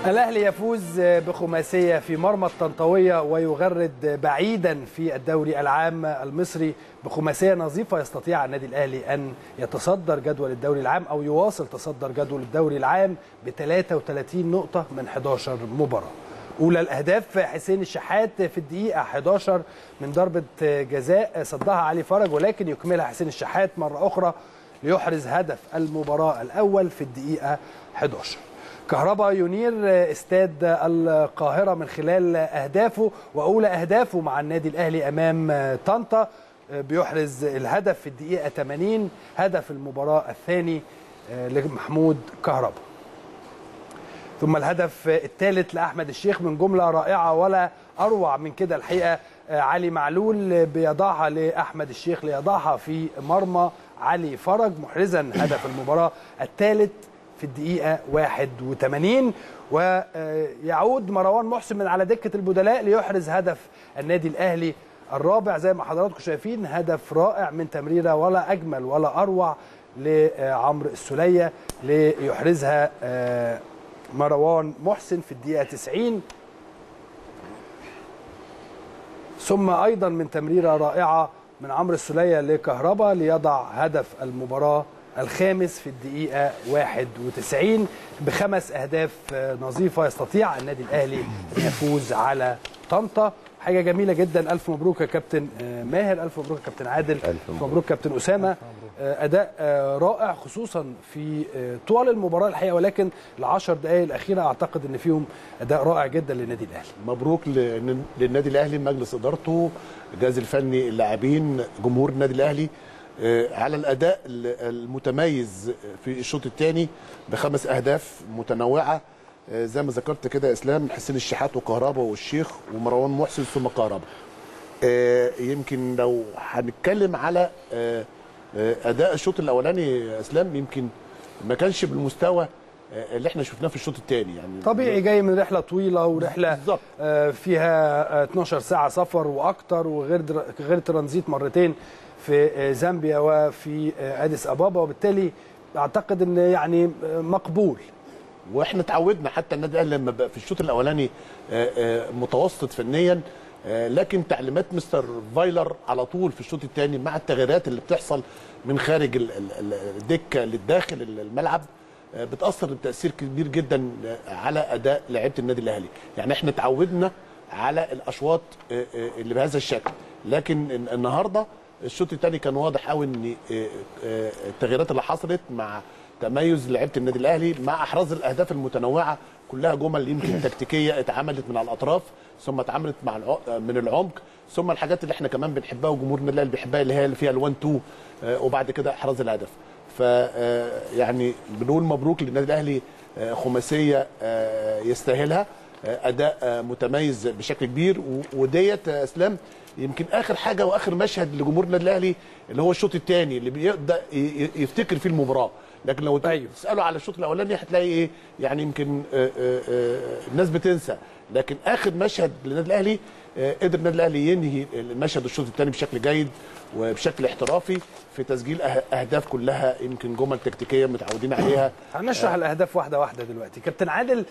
الأهلي يفوز بخماسية في مرمى الطنطاوية ويغرد بعيدا في الدوري العام المصري بخماسية نظيفة يستطيع النادي الأهلي أن يتصدر جدول الدوري العام أو يواصل تصدر جدول الدوري العام ب 33 نقطة من 11 مباراة أولى الأهداف حسين الشحات في الدقيقة 11 من ضربة جزاء صدها علي فرج ولكن يكملها حسين الشحات مرة أخرى ليحرز هدف المباراة الأول في الدقيقة 11 كهربا ينير استاد القاهرة من خلال أهدافه وأولى أهدافه مع النادي الأهلي أمام طنطا بيحرز الهدف في الدقيقة 80 هدف المباراة الثاني لمحمود كهربا ثم الهدف الثالث لأحمد الشيخ من جملة رائعة ولا أروع من كده الحقيقة علي معلول بيضعها لأحمد الشيخ ليضعها في مرمى علي فرج محرزا هدف المباراة الثالث في الدقيقة 81 ويعود مروان محسن من على دكة البدلاء ليحرز هدف النادي الأهلي الرابع زي ما حضراتكم شايفين هدف رائع من تمريرة ولا أجمل ولا أروع لعمرو السلية ليحرزها مروان محسن في الدقيقة 90 ثم أيضا من تمريرة رائعة من عمرو السلية لكهربا ليضع هدف المباراة الخامس في الدقيقة 91 بخمس أهداف نظيفة يستطيع النادي الأهلي أن يفوز على طنطا حاجة جميلة جدا ألف مبروك يا كابتن ماهر ألف مبروك يا كابتن عادل ألف مبروك كابتن أسامة أداء رائع خصوصا في طوال المباراة الحقيقة ولكن العشر دقائق الأخيرة أعتقد أن فيهم أداء رائع جدا للنادي الأهلي مبروك للنادي الأهلي مجلس إدارته الجهاز الفني اللاعبين جمهور النادي الأهلي على الاداء المتميز في الشوط الثاني بخمس اهداف متنوعه زي ما ذكرت كده اسلام حسين الشحات وكهربا والشيخ ومروان محسن ثم كهربا يمكن لو هنتكلم على اداء الشوط الاولاني يا اسلام يمكن ما كانش بالمستوى اللي احنا شفناه في الشوط الثاني يعني طبيعي جاي من رحله طويله ورحله بالزبط. فيها 12 ساعه سفر واكتر وغير غير ترانزيت مرتين في زامبيا وفي اديس ابابا وبالتالي اعتقد ان يعني مقبول واحنا اتعودنا حتى النادي الاهلي لما بقى في الشوط الاولاني متوسط فنيا لكن تعليمات مستر فايلر على طول في الشوط الثاني مع التغييرات اللي بتحصل من خارج الدكه للداخل الملعب بتاثر بتاثير كبير جدا على اداء لعيبه النادي الاهلي يعني احنا اتعودنا على الاشواط اللي بهذا الشكل لكن النهارده الشوط الثاني كان واضح قوي ان التغييرات اللي حصلت مع تميز لعيبه النادي الاهلي مع احراز الاهداف المتنوعه كلها جمل يمكن تكتيكيه اتعملت من على الاطراف ثم اتعملت مع من العمق ثم الحاجات اللي احنا كمان بنحبها وجمهور النادي الاهلي بيحبها اللي هي اللي فيها ال1 2 وبعد كده احراز الهدف ف يعني بنقول مبروك للنادي الاهلي خماسيه يستاهلها اداء متميز بشكل كبير وديت اسلام يمكن اخر حاجه واخر مشهد لجمهور النادي الاهلي اللي هو الشوط الثاني اللي بيبدا يفتكر فيه المباراه لكن لو أيوه. تساله على الشوط الاولاني هتلاقي ايه يعني يمكن آآ آآ الناس بتنسى لكن اخر مشهد للنادي الاهلي قدر النادي الاهلي ينهي المشهد الشوط الثاني بشكل جيد وبشكل احترافي في تسجيل اهداف كلها يمكن جمل تكتيكيه متعودين عليها هنشرح آه. الاهداف واحده واحده دلوقتي كابتن عادل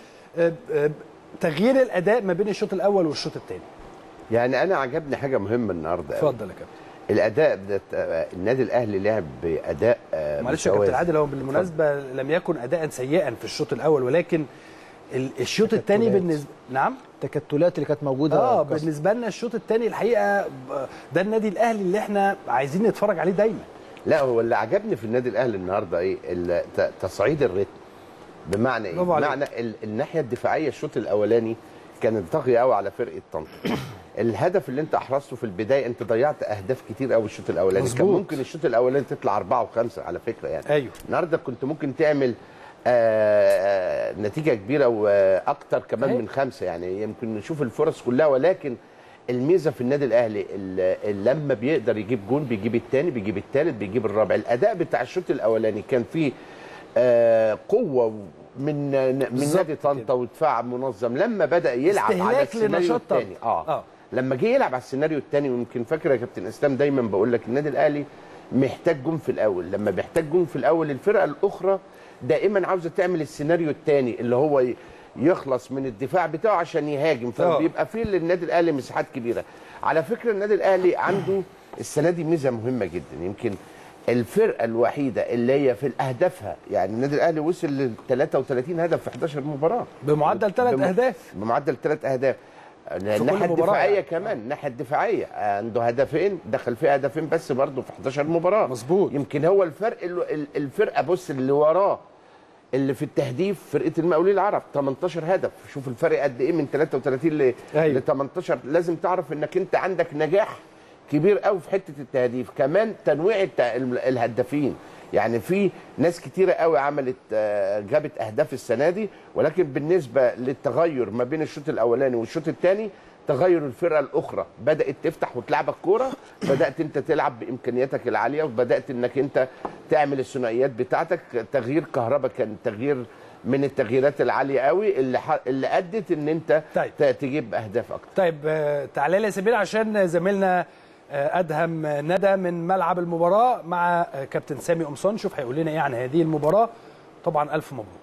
تغيير الاداء ما بين الشوط الاول والشوط الثاني يعني انا عجبني حاجه مهمه النهارده اتفضل يا كابتن الاداء النادي الاهلي لعب باداء معلش يا كابتن عادل هو بالمناسبه لم يكن اداء سيئا في الشوط الاول ولكن الشوط الثاني بالنسبه نعم التكتلات اللي كانت موجوده اه بالنسبه لنا الشوط الثاني الحقيقه ده النادي الاهلي اللي احنا عايزين نتفرج عليه دايما لا هو اللي عجبني في النادي الاهلي النهارده ايه تصعيد الريتم بمعنى ايه بمعنى الناحيه الدفاعيه الشوط الاولاني كانت طاغيه قوي على فرقه طنطا الهدف اللي انت احرزته في البدايه انت ضيعت اهداف كتير قوي الشوط الاولاني كان ممكن الشوط الاولاني تطلع أربعة وخمسة على فكره يعني ايوه النهارده كنت ممكن تعمل آآ نتيجه كبيره واكتر كمان أيوه. من خمسه يعني يمكن نشوف الفرص كلها ولكن الميزه في النادي الاهلي لما بيقدر يجيب جون بيجيب الثاني بيجيب الثالث بيجيب الرابع الاداء بتاع الشوط الاولاني كان فيه قوه من من نادي طنطا ودفاع منظم لما بدا يلعب على السيناريو الثاني اه, آه. لما جه يلعب على السيناريو الثاني ويمكن فاكر يا كابتن اسلام دايما بقول لك النادي الاهلي محتاج جون في الاول لما بيحتاج جون في الاول الفرقه الاخرى دائما عاوزه تعمل السيناريو الثاني اللي هو يخلص من الدفاع بتاعه عشان يهاجم فبيبقى في للنادي الاهلي مساحات كبيره على فكره النادي الاهلي عنده السنه دي ميزه مهمه جدا يمكن الفرقه الوحيده اللي هي في اهدافها يعني النادي الاهلي وصل ل 33 هدف في 11 مباراه بمعدل ثلاث بم- اهداف بمعدل ثلاث اهداف كل الناحيه مباراة الدفاعيه يعني. كمان الناحيه الدفاعيه عنده هدفين دخل فيه هدفين بس برضه في 11 مباراه مظبوط. يمكن هو الفرق ال- ال- الفرقه بص اللي وراه اللي في التهديف فرقه المقاولين العرب 18 هدف شوف الفرق قد ايه من 33 ل أيوة. ل 18 لازم تعرف انك انت عندك نجاح كبير قوي في حته التهديف كمان تنويع الت- ال- الهدافين يعني في ناس كتيرة قوي عملت آه، جابت اهداف السنه دي ولكن بالنسبه للتغير ما بين الشوط الاولاني والشوط الثاني تغير الفرقه الاخرى بدات تفتح وتلعبك كوره بدات انت تلعب بامكانياتك العاليه وبدات انك انت تعمل الثنائيات بتاعتك تغيير كهربا كان تغيير من التغييرات العاليه قوي اللي ح... اللي ادت ان انت طيب. ت- تجيب اهداف اكتر طيب آه، تعالى لي يا سمير عشان زميلنا آه، ادهم ندى من ملعب المباراه مع آه، كابتن سامي قمصان شوف هيقول لنا ايه عن هذه المباراه طبعا الف مبروك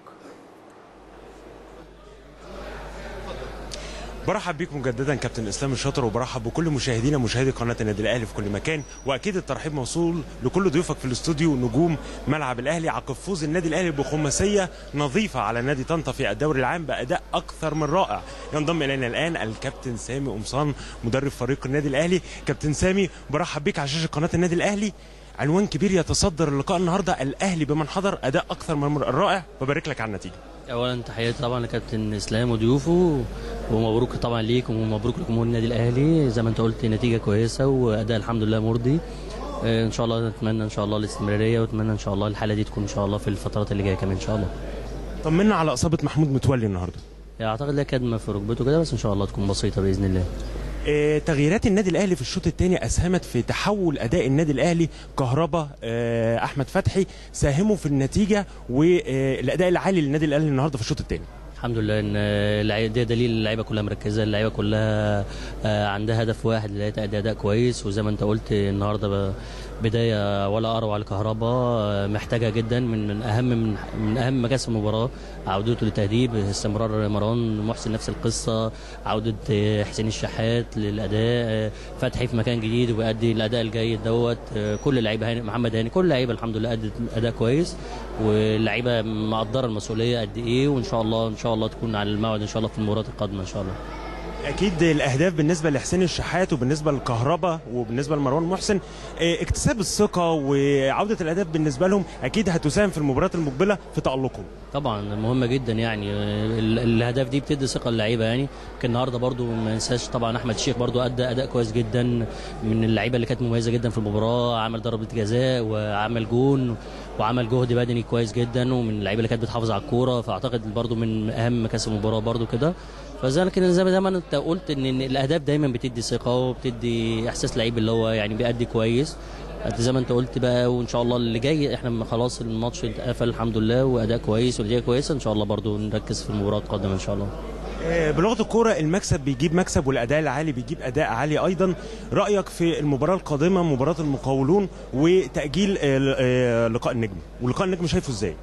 برحب بيكم مجددا كابتن اسلام الشاطر وبرحب بكل مشاهدينا مشاهدي قناه النادي الاهلي في كل مكان واكيد الترحيب موصول لكل ضيوفك في الاستوديو نجوم ملعب الاهلي عقب فوز النادي الاهلي بخماسيه نظيفه على نادي طنطا في الدوري العام باداء اكثر من رائع ينضم الينا الان الكابتن سامي قمصان مدرب فريق النادي الاهلي كابتن سامي برحب بيك على شاشه قناه النادي الاهلي عنوان كبير يتصدر اللقاء النهارده الاهلي بمن حضر اداء اكثر من رائع وبارك لك على النتيجه اولا تحياتي طبعا لكابتن اسلام وضيوفه ومبروك طبعا ليك ومبروك لجمهور النادي الاهلي زي ما انت قلت نتيجه كويسه واداء الحمد لله مرضي آه، ان شاء الله نتمنى ان شاء الله الاستمراريه واتمنى ان شاء الله الحاله دي تكون ان شاء الله في الفترات اللي جايه كمان ان شاء الله طمنا على اصابه محمود متولي النهارده اعتقد لها كدمه في ركبته كده بس ان شاء الله تكون بسيطه باذن الله آه، تغييرات النادي الاهلي في الشوط الثاني اسهمت في تحول اداء النادي الاهلي كهربا آه، احمد فتحي ساهموا في النتيجه والاداء العالي للنادي الاهلي النهارده في الشوط الثاني الحمد لله ان اللعيبه ده دليل اللعيبه كلها مركزه اللعيبه كلها آه، عندها هدف واحد اللي هي تأدي اداء كويس وزي ما انت قلت النهارده ب- بدايه ولا اروع لكهربا آه، محتاجه جدا من من اهم من, من اهم مكاسب المباراه عودته للتهديف استمرار مروان محسن نفس القصه عوده آه، حسين الشحات للاداء آه، فتحي في مكان جديد وبيأدي الاداء الجيد دوت آه، كل اللعيبه هاني محمد هاني كل اللعيبه الحمد لله ادت اداء كويس واللعيبه مقدره المسؤوليه قد ايه وان شاء الله ان شاء الله تكون على الموعد ان شاء الله في المباراه القادمه ان شاء الله اكيد الاهداف بالنسبه لحسين الشحات وبالنسبه للكهرباء وبالنسبه لمروان محسن آه، اكتساب الثقه وعوده الاهداف بالنسبه لهم اكيد هتساهم في المباريات المقبله في تالقهم طبعا مهمه جدا يعني ال- الاهداف دي بتدي ثقه للعيبه يعني كان النهارده برضو ما ننساش طبعا احمد الشيخ برضو ادى اداء كويس جدا من اللعيبه اللي كانت مميزه جدا في المباراه عمل ضربه جزاء وعمل جون وعمل جهد بدني كويس جدا ومن اللعيبه اللي كانت بتحافظ على الكوره فاعتقد برضو من اهم مكاسب المباراه برضو كده فزي لكن زي ما زي ما انت قلت ان إن الاهداف دايما بتدي ثقه وبتدي احساس لعيب اللي هو يعني بيأدي كويس انت زي ما انت قلت بقى وان شاء الله اللي جاي احنا خلاص الماتش اتقفل الحمد لله واداء كويس ونتيجه كويسه ان شاء الله برضو نركز في المباراه القادمه ان شاء الله آه، بلغه الكوره المكسب بيجيب مكسب والاداء العالي بيجيب اداء عالي ايضا رايك في المباراه القادمه مباراه المقاولون وتاجيل آه، آه، لقاء النجم ولقاء النجم شايفه ازاي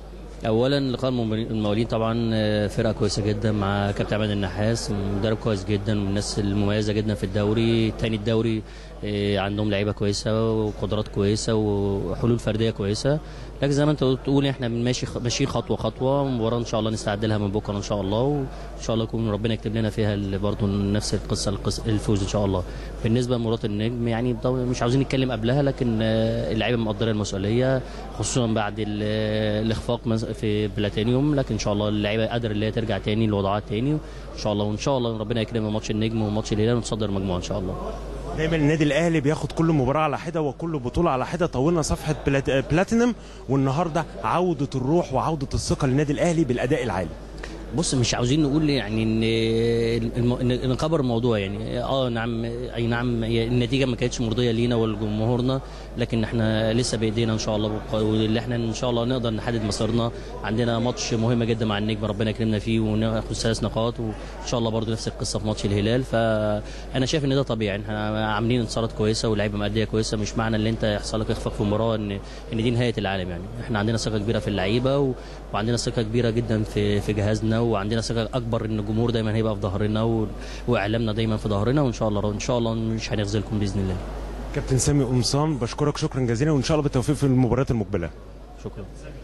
اولا لقاء المقاولين- المقاولين طبعا آه، فرقه كويسه جدا مع كابتن عماد النحاس مدرب كويس جدا من الناس المميزه جدا في الدوري تاني الدوري آه، عندهم لعيبه كويسه وقدرات كويسه وحلول فرديه كويسه لكن زي ما انت بتقول احنا ماشي ماشيين خطوه خطوه مباراه ان شاء الله نستعد لها من بكره ان شاء الله وان شاء الله يكون ربنا يكتب لنا فيها ال- برضه نفس القصه القص- الفوز ان شاء الله بالنسبه لمباراه النجم يعني طبعاً مش عاوزين نتكلم قبلها لكن آه، اللعيبه مقدره المسؤوليه خصوصا بعد ال- الاخفاق مز- في بلاتينيوم لكن ان شاء الله اللعيبه قادره اللي هي ترجع تاني لوضعها تاني ان شاء الله وان شاء الله ربنا يكرمنا ماتش النجم وماتش الهلال ونتصدر المجموعه ان شاء الله دايما النادي الاهلي بياخد كل مباراه على حده وكل بطوله على حده طولنا صفحه بلات... بلاتينم والنهارده عوده الروح وعوده الثقه للنادي الاهلي بالاداء العالي بص مش عاوزين نقول يعني ان الم... إن نكبر الموضوع يعني اه نعم اي نعم هي النتيجه ما كانتش مرضيه لينا ولجمهورنا لكن احنا لسه بايدينا ان شاء الله وق- واللي احنا ان شاء الله نقدر نحدد مسارنا عندنا ماتش مهم جدا مع النجم ربنا يكرمنا فيه وناخد ثلاث نقاط وان شاء الله برضو نفس القصه في ماتش الهلال فانا شايف ان ده طبيعي احنا عاملين انتصارات كويسه ولاعيبه ماديه كويسه مش معنى ان انت يحصل لك اخفاق في مباراه ان ان دي نهايه العالم يعني احنا عندنا ثقه كبيره في اللعيبه و... وعندنا ثقه كبيره جدا في في جهازنا ظهرنا وعندنا ثقه اكبر ان الجمهور دايما هيبقى في ظهرنا و... واعلامنا دايما في ظهرنا وان شاء الله ان شاء الله مش هنخذلكم باذن الله كابتن سامي قمصان بشكرك شكرا جزيلا وان شاء الله بالتوفيق في المباريات المقبله شكرا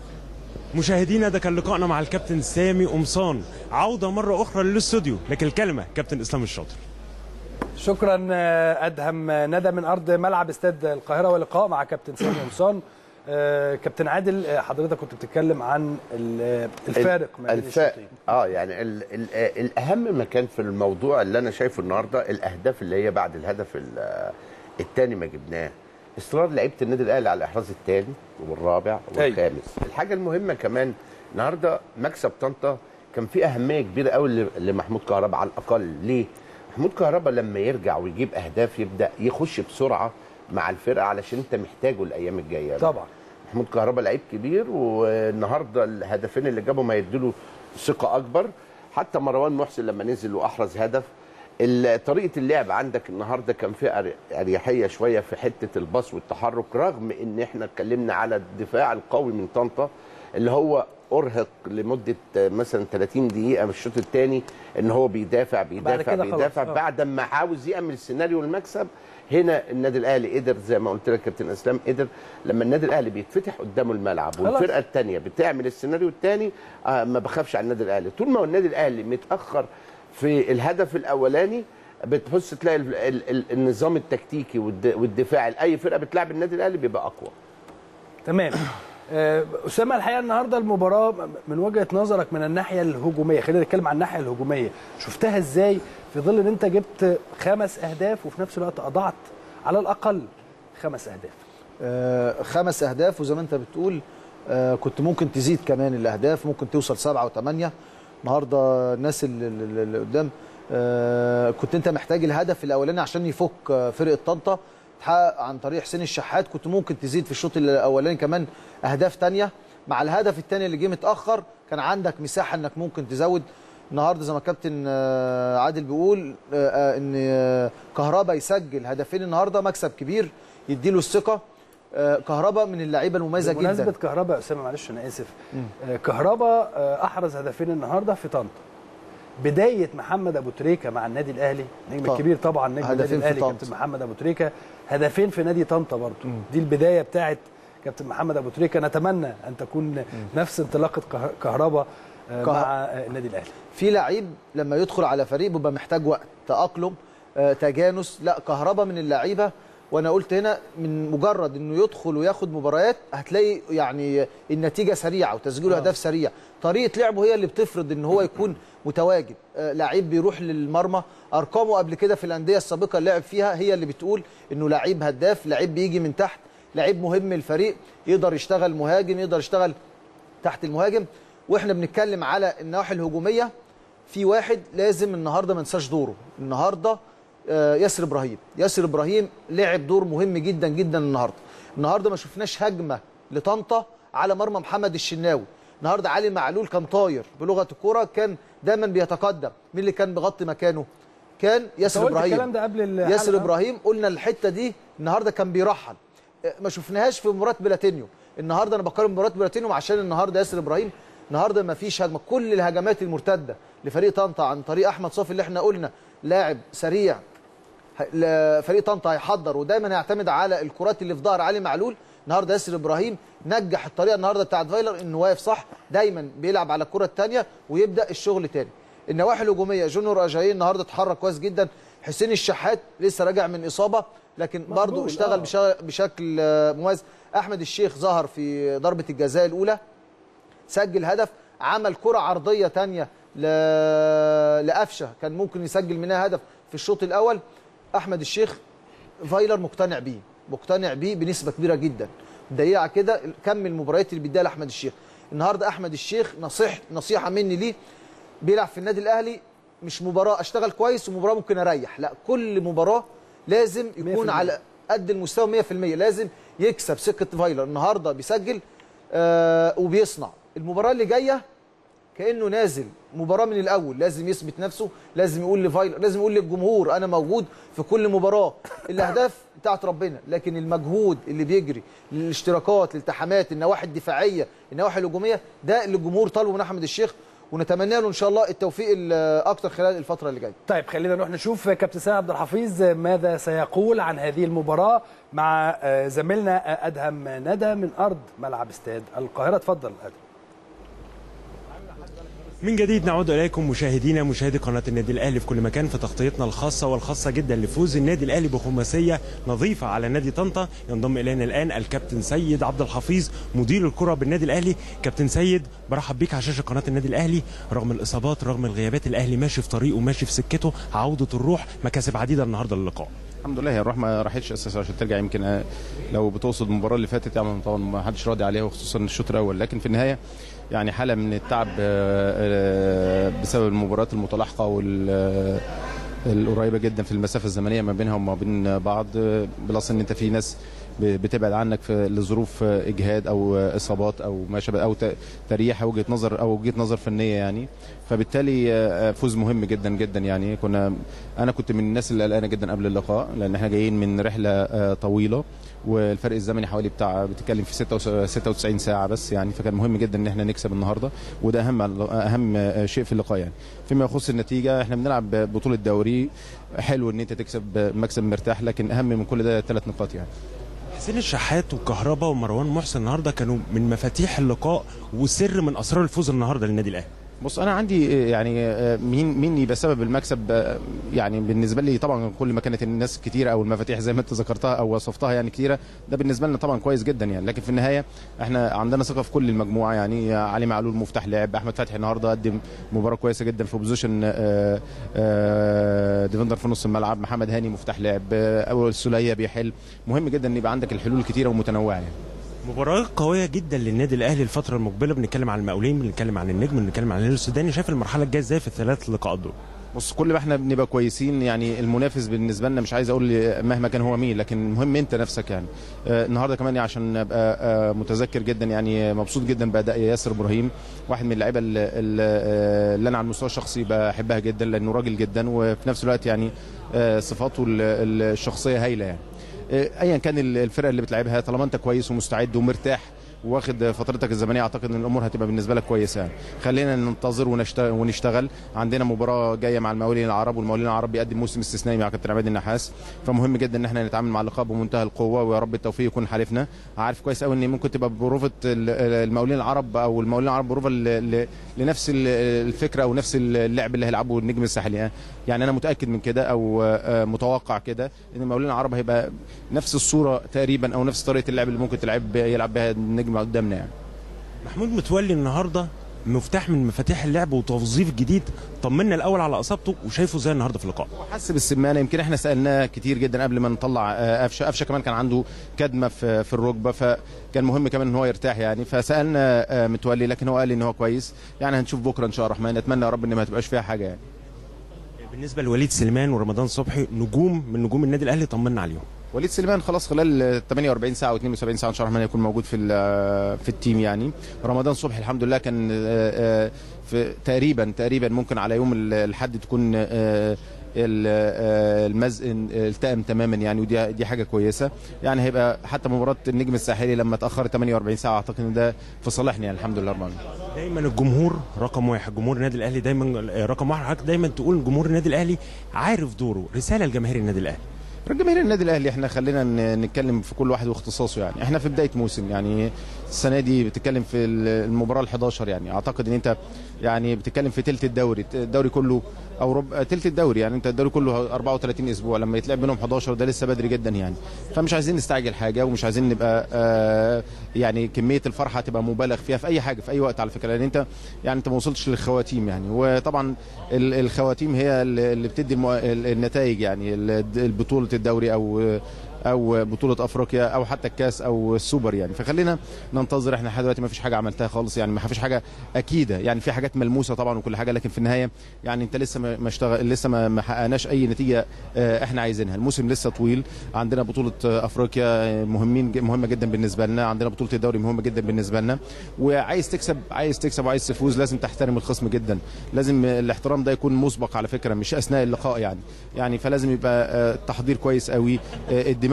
مشاهدينا ده كان لقائنا مع الكابتن سامي قمصان عوده مره اخرى للاستوديو لكن الكلمه كابتن اسلام الشاطر شكرا آه، ادهم ندى من ارض ملعب استاد القاهره ولقاء مع كابتن سامي قمصان آه، كابتن عادل آه، حضرتك كنت بتتكلم عن ال- الفارق ما بين الفارق الشوطين اه يعني ال ال الاهم مكان في الموضوع اللي انا شايفه النهارده الاهداف اللي هي بعد الهدف الثاني ما جبناه اصرار لعيبه النادي الاهلي على الاحراز الثاني والرابع أيوة. والخامس الحاجه المهمه كمان النهارده مكسب طنطا كان فيه اهميه كبيره قوي ل- لمحمود كهربا على الاقل ليه محمود كهربا لما يرجع ويجيب اهداف يبدا يخش بسرعه مع الفرقه علشان انت محتاجه الايام الجايه طبعا محمود كهربا لعيب كبير والنهارده الهدفين اللي جابهم هيدوا ثقه اكبر حتى مروان محسن لما نزل واحرز هدف ال- طريقه اللعب عندك النهارده كان فيها أر- اريحيه شويه في حته الباص والتحرك رغم ان احنا اتكلمنا على الدفاع القوي من طنطا اللي هو ارهق لمده مثلا 30 دقيقه من الشوط الثاني ان هو بيدافع بيدافع كده خلاص، بيدافع آه. بعد ما عاوز يعمل سيناريو المكسب هنا النادي الاهلي قدر زي ما قلت لك كابتن اسلام قدر لما النادي الاهلي بيتفتح قدامه الملعب خلاص. والفرقه الثانيه بتعمل السيناريو الثاني آه ما بخافش على النادي الاهلي طول ما هو النادي الاهلي متاخر في الهدف الاولاني بتبص تلاقي ال ال ال النظام التكتيكي والد- والدفاعي لاي فرقه بتلعب النادي الاهلي بيبقى اقوى تمام آه، اسامه الحقيقه النهارده المباراه من وجهه نظرك من الناحيه الهجوميه خلينا نتكلم عن الناحيه الهجوميه شفتها ازاي في ظل ان انت جبت خمس اهداف وفي نفس الوقت اضعت على الاقل خمس اهداف آه، خمس اهداف وزي ما انت بتقول آه، كنت ممكن تزيد كمان الاهداف ممكن توصل سبعه وثمانيه النهارده الناس اللي, اللي اللي قدام آه، كنت انت محتاج الهدف الاولاني عشان يفك آه، فرقه طنطا تحقق عن طريق حسين الشحات كنت ممكن تزيد في الشوط الاولاني كمان اهداف تانية مع الهدف الثاني اللي جه متاخر كان عندك مساحه انك ممكن تزود النهارده زي ما كابتن آه، عادل بيقول آه، آه، ان آه، كهربا يسجل هدفين النهارده مكسب كبير يديله الثقه آه، كهربا من اللعيبه المميزه بمناسبه جدا كهربا يا اسامه معلش انا اسف آه، كهربا آه، احرز هدفين النهارده في طنطا بدايه محمد ابو تريكه مع النادي الاهلي نجم طبعا. الكبير طبعا نجم النادي هدفين في الاهلي طنطا. كابتن محمد ابو تريكه هدفين في نادي طنطا برضه دي البدايه بتاعت كابتن محمد ابو تريكه نتمنى ان تكون نفس انطلاقه كه- كهربا آه، كه- مع آه، النادي الاهلي في لعيب لما يدخل على فريق بيبقى محتاج وقت تأقلم آه، تجانس لا كهربا من اللعيبه وانا قلت هنا من مجرد انه يدخل وياخد مباريات هتلاقي يعني النتيجه سريعه وتسجيله اهداف سريع طريقه لعبه هي اللي بتفرض ان هو يكون متواجد آه، لعيب بيروح للمرمى ارقامه قبل كده في الانديه السابقه اللي لعب فيها هي اللي بتقول انه لعيب هداف لعيب بيجي من تحت لعيب مهم الفريق يقدر يشتغل مهاجم يقدر يشتغل تحت المهاجم واحنا بنتكلم على النواحي الهجوميه في واحد لازم النهارده ما ننساش دوره النهارده آه، ياسر ابراهيم ياسر ابراهيم لعب دور مهم جدا جدا النهارده النهارده ما شفناش هجمه لطنطا على مرمى محمد الشناوي النهارده علي معلول كان طاير بلغه الكوره كان دايما بيتقدم مين اللي كان بيغطي مكانه كان ياسر قلت ابراهيم الكلام ده قبل الحلقة. ياسر ابراهيم قلنا الحته دي النهارده كان بيرحل ما شفناهاش في مباراه بلاتينيو النهارده انا بقارن مباراه بلاتينيو عشان النهارده ياسر ابراهيم النهارده ما فيش هجمه كل الهجمات المرتده لفريق طنطا عن طريق احمد صافي اللي احنا قلنا لاعب سريع ه- ل- فريق طنطا هيحضر ودايما هيعتمد على الكرات اللي في ظهر علي معلول النهارده ياسر ابراهيم نجح الطريقه النهارده بتاعت فايلر انه واقف صح دايما بيلعب على الكره الثانيه ويبدا الشغل تاني النواحي الهجوميه جونيور اجاي النهارده اتحرك كويس جدا حسين الشحات لسه راجع من اصابه لكن برضه مقبول، اشتغل آه. بشا- بشكل آه، مميز احمد الشيخ ظهر في ضربه الجزاء الاولى سجل هدف عمل كرة عرضية تانية ل... لقفشة كان ممكن يسجل منها هدف في الشوط الأول أحمد الشيخ فايلر مقتنع بيه مقتنع بيه بنسبة كبيرة جدا دليل على كده كم المباريات اللي بيديها لأحمد الشيخ النهاردة أحمد الشيخ نصيح نصيحة مني ليه بيلعب في النادي الأهلي مش مباراة أشتغل كويس ومباراة ممكن أريح لا كل مباراة لازم يكون 100%. على قد المستوى 100% لازم يكسب سكة فايلر النهاردة بيسجل آه وبيصنع المباراة اللي جاية كانه نازل مباراه من الاول لازم يثبت نفسه لازم يقول لفايلر لازم يقول للجمهور انا موجود في كل مباراه الاهداف بتاعت ربنا لكن المجهود اللي بيجري الاشتراكات الالتحامات النواحي الدفاعيه النواحي الهجوميه ده اللي الجمهور طالبه من احمد الشيخ ونتمنى له ان شاء الله التوفيق الاكتر خلال الفتره اللي جايه طيب خلينا نروح نشوف كابتن سيد عبد الحفيظ ماذا سيقول عن هذه المباراه مع زميلنا ادهم ندى من ارض ملعب استاد القاهره اتفضل ادهم من جديد نعود اليكم مشاهدينا مشاهدي قناه النادي الاهلي في كل مكان في تغطيتنا الخاصه والخاصه جدا لفوز النادي الاهلي بخماسيه نظيفه على نادي طنطا ينضم الينا الان الكابتن سيد عبد الحفيظ مدير الكره بالنادي الاهلي كابتن سيد برحب بيك على شاشه قناه النادي الاهلي رغم الاصابات رغم الغيابات الاهلي ماشي في طريقه ماشي في سكته عوده الروح مكاسب عديده النهارده للقاء الحمد لله هي الروح ما راحتش اساسا عشان ترجع يمكن لو بتقصد المباراه اللي فاتت يعني طبعا ما حدش راضي عليها وخصوصا الشوط الاول لكن في النهايه يعني حاله من التعب بسبب المباريات المتلاحقه وال القريبه جدا في المسافه الزمنيه ما بينها وما بين بعض بلس ان انت في ناس بتبعد عنك في لظروف اجهاد او اصابات او ما شابه او تريح او وجهه نظر او وجهه نظر فنيه يعني فبالتالي فوز مهم جدا جدا يعني كنا انا كنت من الناس اللي قلقانه جدا قبل اللقاء لان احنا جايين من رحله طويله والفرق الزمني حوالي بتاع بتتكلم في 96 ساعه بس يعني فكان مهم جدا ان احنا نكسب النهارده وده اهم اهم شيء في اللقاء يعني فيما يخص النتيجه احنا بنلعب بطوله دوري حلو ان انت تكسب مكسب مرتاح لكن اهم من كل ده ثلاث نقاط يعني حسين الشحات وكهربا ومروان محسن النهارده كانوا من مفاتيح اللقاء وسر من اسرار الفوز النهارده للنادي الاهلي بص انا عندي يعني مين مين يبقى سبب المكسب يعني بالنسبه لي طبعا كل ما كانت الناس كتيره او المفاتيح زي ما انت ذكرتها او وصفتها يعني كتيره ده بالنسبه لنا طبعا كويس جدا يعني لكن في النهايه احنا عندنا ثقه في كل المجموعه يعني علي معلول مفتاح لعب احمد فتحي النهارده قدم مباراه كويسه جدا في بوزيشن ديفندر في نص الملعب محمد هاني مفتاح لعب اول السوليه بيحل مهم جدا ان يبقى عندك الحلول كتيره ومتنوعه يعني. مباراة قوية جدا للنادي الأهلي الفترة المقبلة بنتكلم عن المقاولين بنتكلم عن النجم بنتكلم عن الهلال السوداني شايف المرحلة الجاية ازاي في الثلاث لقاءات دول؟ بص كل ما احنا بنبقى كويسين يعني المنافس بالنسبه لنا مش عايز اقول مهما كان هو مين لكن المهم انت نفسك يعني آه النهارده كمان عشان ابقى آه متذكر جدا يعني مبسوط جدا باداء ياسر ابراهيم واحد من اللعيبه اللي, اللي انا على المستوى الشخصي بحبها جدا لانه راجل جدا وفي نفس الوقت يعني آه صفاته الشخصيه هايله يعني ايا كان الفرقه اللي بتلعبها طالما انت كويس ومستعد ومرتاح واخد فترتك الزمنيه اعتقد ان الامور هتبقى بالنسبه لك كويسه يعني خلينا ننتظر ونشتغل عندنا مباراه جايه مع المقاولين العرب والمقاولين العرب بيقدم موسم استثنائي مع كابتن عماد النحاس فمهم جدا ان احنا نتعامل مع اللقاء بمنتهى القوه ويا رب التوفيق يكون حالفنا عارف كويس قوي ان ممكن تبقى بروفه المقاولين العرب او المقاولين العرب بروفه لنفس الفكره او نفس اللعب اللي هيلعبه النجم الساحلي يعني انا متاكد من كده او متوقع كده ان المقاولين العرب هيبقى نفس الصوره تقريبا او نفس طريقه اللعب اللي ممكن تلعب يلعب بها النجم قدامنا يعني محمود متولي النهارده مفتاح من مفاتيح اللعب وتوظيف جديد طمنا الاول على اصابته وشايفه ازاي النهارده في اللقاء حس بالسمانه يمكن احنا سالناه كتير جدا قبل ما نطلع قفشه قفشه كمان كان عنده كدمه في في الركبه فكان مهم كمان ان هو يرتاح يعني فسالنا متولي لكن هو قال لي ان هو كويس يعني هنشوف بكره ان شاء الله الرحمن نتمنى يا رب ان ما تبقاش فيها حاجه يعني بالنسبه لوليد سليمان ورمضان صبحي نجوم من نجوم النادي الاهلي طمنا عليهم وليد سليمان خلاص خلال 48 ساعه و72 ساعه ان شاء الله يكون موجود في في التيم يعني رمضان صبحي الحمد لله كان في تقريبا تقريبا ممكن على يوم الاحد تكون المزق التئم تماما يعني ودي دي حاجه كويسه يعني هيبقى حتى مباراه النجم الساحلي لما اتاخرت 48 ساعه اعتقد ان ده في صالحنا يعني الحمد لله رب العالمين دايما الجمهور رقم واحد جمهور النادي الاهلي دايما رقم واحد حضرتك دايما تقول جمهور النادي الاهلي عارف دوره رساله لجماهير النادي الاهلي جماهير النادي الاهلي احنا خلينا نتكلم في كل واحد واختصاصه يعني احنا في بدايه موسم يعني السنه دي بتتكلم في المباراه ال11 يعني اعتقد ان انت يعني بتتكلم في ثلث الدوري الدوري كله او ربع ثلث الدوري يعني انت الدوري كله 34 اسبوع لما يتلعب بينهم 11 ده لسه بدري جدا يعني فمش عايزين نستعجل حاجه ومش عايزين نبقى آه يعني كميه الفرحه تبقى مبالغ فيها في اي حاجه في اي وقت على فكره لان انت يعني انت ما وصلتش للخواتيم يعني وطبعا الخواتيم هي اللي بتدي النتائج يعني البطوله الدوري او او بطوله افريقيا او حتى الكاس او السوبر يعني فخلينا ننتظر احنا لحد دلوقتي ما فيش حاجه عملتها خالص يعني ما فيش حاجه اكيده يعني في حاجات ملموسه طبعا وكل حاجه لكن في النهايه يعني انت لسه ما اشتغل لسه ما حققناش اي نتيجه احنا عايزينها الموسم لسه طويل عندنا بطوله افريقيا مهمين مهمه جدا بالنسبه لنا عندنا بطوله الدوري مهمه جدا بالنسبه لنا وعايز تكسب عايز تكسب وعايز تفوز لازم تحترم الخصم جدا لازم الاحترام ده يكون مسبق على فكره مش اثناء اللقاء يعني يعني فلازم يبقى التحضير كويس قوي الدماغ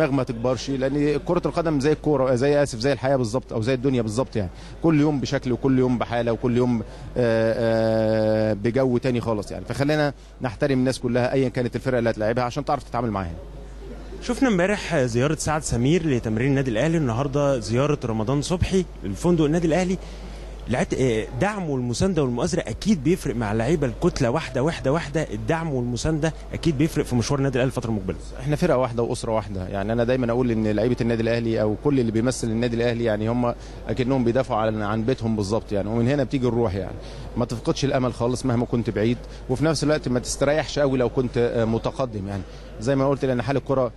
الدماغ ما تكبرش لان كره القدم زي الكوره زي اسف زي الحياه بالظبط او زي الدنيا بالظبط يعني كل يوم بشكل وكل يوم بحاله وكل يوم آه، آه، بجو تاني خالص يعني فخلينا نحترم الناس كلها ايا كانت الفرقه اللي هتلاعبها عشان تعرف تتعامل معاها شفنا امبارح زياره سعد سمير لتمرين النادي الاهلي النهارده زياره رمضان صبحي لفندق النادي الاهلي لعبت آه، دعم والمسانده والمؤازره اكيد بيفرق مع اللعيبه الكتله واحده واحده واحده الدعم والمسانده اكيد بيفرق في مشوار النادي الاهلي الفتره المقبله احنا فرقه واحده واسره واحده يعني انا دايما اقول ان لعيبه النادي الاهلي او كل اللي بيمثل النادي الاهلي يعني هم اكنهم بيدافعوا عن عن بيتهم بالظبط يعني ومن هنا بتيجي الروح يعني ما تفقدش الامل خالص مهما كنت بعيد وفي نفس الوقت ما تستريحش قوي لو كنت آه، متقدم يعني زي ما قلت لان حال الكره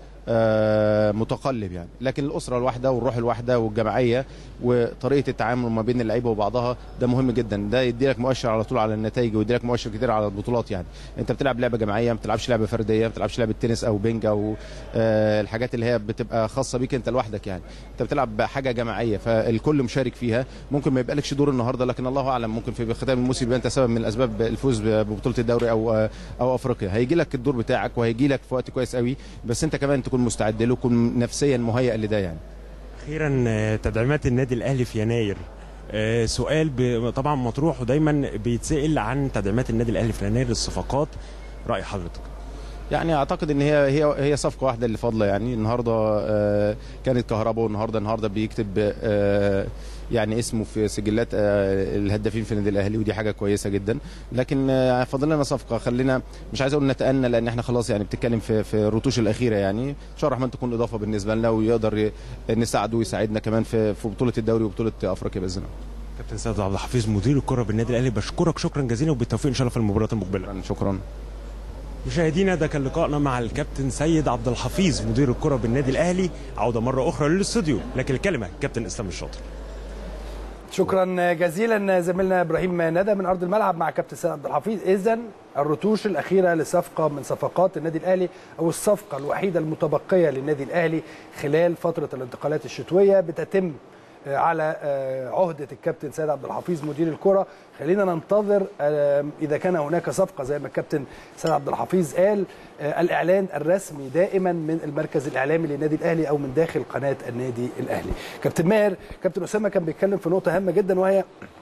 آه، متقلب يعني لكن الاسره الواحده والروح الواحده والجماعيه وطريقه التعامل ما بين اللعيبه وبعضها ده مهم جدا ده يدي لك مؤشر على طول على النتائج ويدي لك مؤشر كتير على البطولات يعني انت بتلعب لعبه جماعيه ما بتلعبش لعبه فرديه ما بتلعبش لعبه تنس او بينج او آه، الحاجات اللي هي بتبقى خاصه بيك انت لوحدك يعني انت بتلعب حاجه جماعيه فالكل مشارك فيها ممكن ما يبقى لكش دور النهارده لكن الله اعلم ممكن في ختام الموسم يبقى انت سبب من الاسباب الفوز ببطوله الدوري او او افريقيا هيجي لك الدور بتاعك وهيجي لك في وقت كويس قوي بس انت كمان تكون مستعد له تكون نفسيا مهيئ لده يعني اخيرا آه، تدعيمات النادي الاهلي في يناير آه، سؤال ب- طبعا مطروح ودايما بيتسال عن تدعيمات النادي الاهلي في يناير الصفقات راي حضرتك يعني اعتقد ان هي هي هي صفقه واحده اللي فاضله يعني النهارده آه، كانت كهرباء والنهارده النهارده بيكتب آه، يعني اسمه في سجلات آه، الهدافين في النادي الاهلي ودي حاجه كويسه جدا لكن آه، فاضل لنا صفقه خلينا مش عايز اقول نتأنى لان احنا خلاص يعني بتتكلم في في الرتوش الاخيره يعني ان شاء الله الرحمن تكون اضافه بالنسبه لنا ويقدر ي- نساعده ويساعدنا كمان في في بطوله الدوري وبطوله افريقيا باذن الله كابتن سيد عبد الحفيظ مدير الكره بالنادي الاهلي بشكرك شكرا جزيلا وبالتوفيق ان شاء الله في المباريات المقبله شكرا مشاهدينا ده كان لقائنا مع الكابتن سيد عبد الحفيظ مدير الكره بالنادي الاهلي عوده مره اخرى للاستوديو لكن الكلمه كابتن اسلام الشاطر شكرا جزيلا زميلنا ابراهيم ندى من ارض الملعب مع كابتن سيد عبد الحفيظ اذا الرتوش الاخيره لصفقه من صفقات النادي الاهلي او الصفقه الوحيده المتبقيه للنادي الاهلي خلال فتره الانتقالات الشتويه بتتم آه، على آه، عهده الكابتن سيد عبد الحفيظ مدير الكره خلينا ننتظر آه، اذا كان هناك صفقه زي ما الكابتن سيد عبد الحفيظ قال آه، الاعلان الرسمي دائما من المركز الاعلامي للنادي الاهلي او من داخل قناه النادي الاهلي كابتن ماهر كابتن اسامه كان بيتكلم في نقطه هامه جدا وهي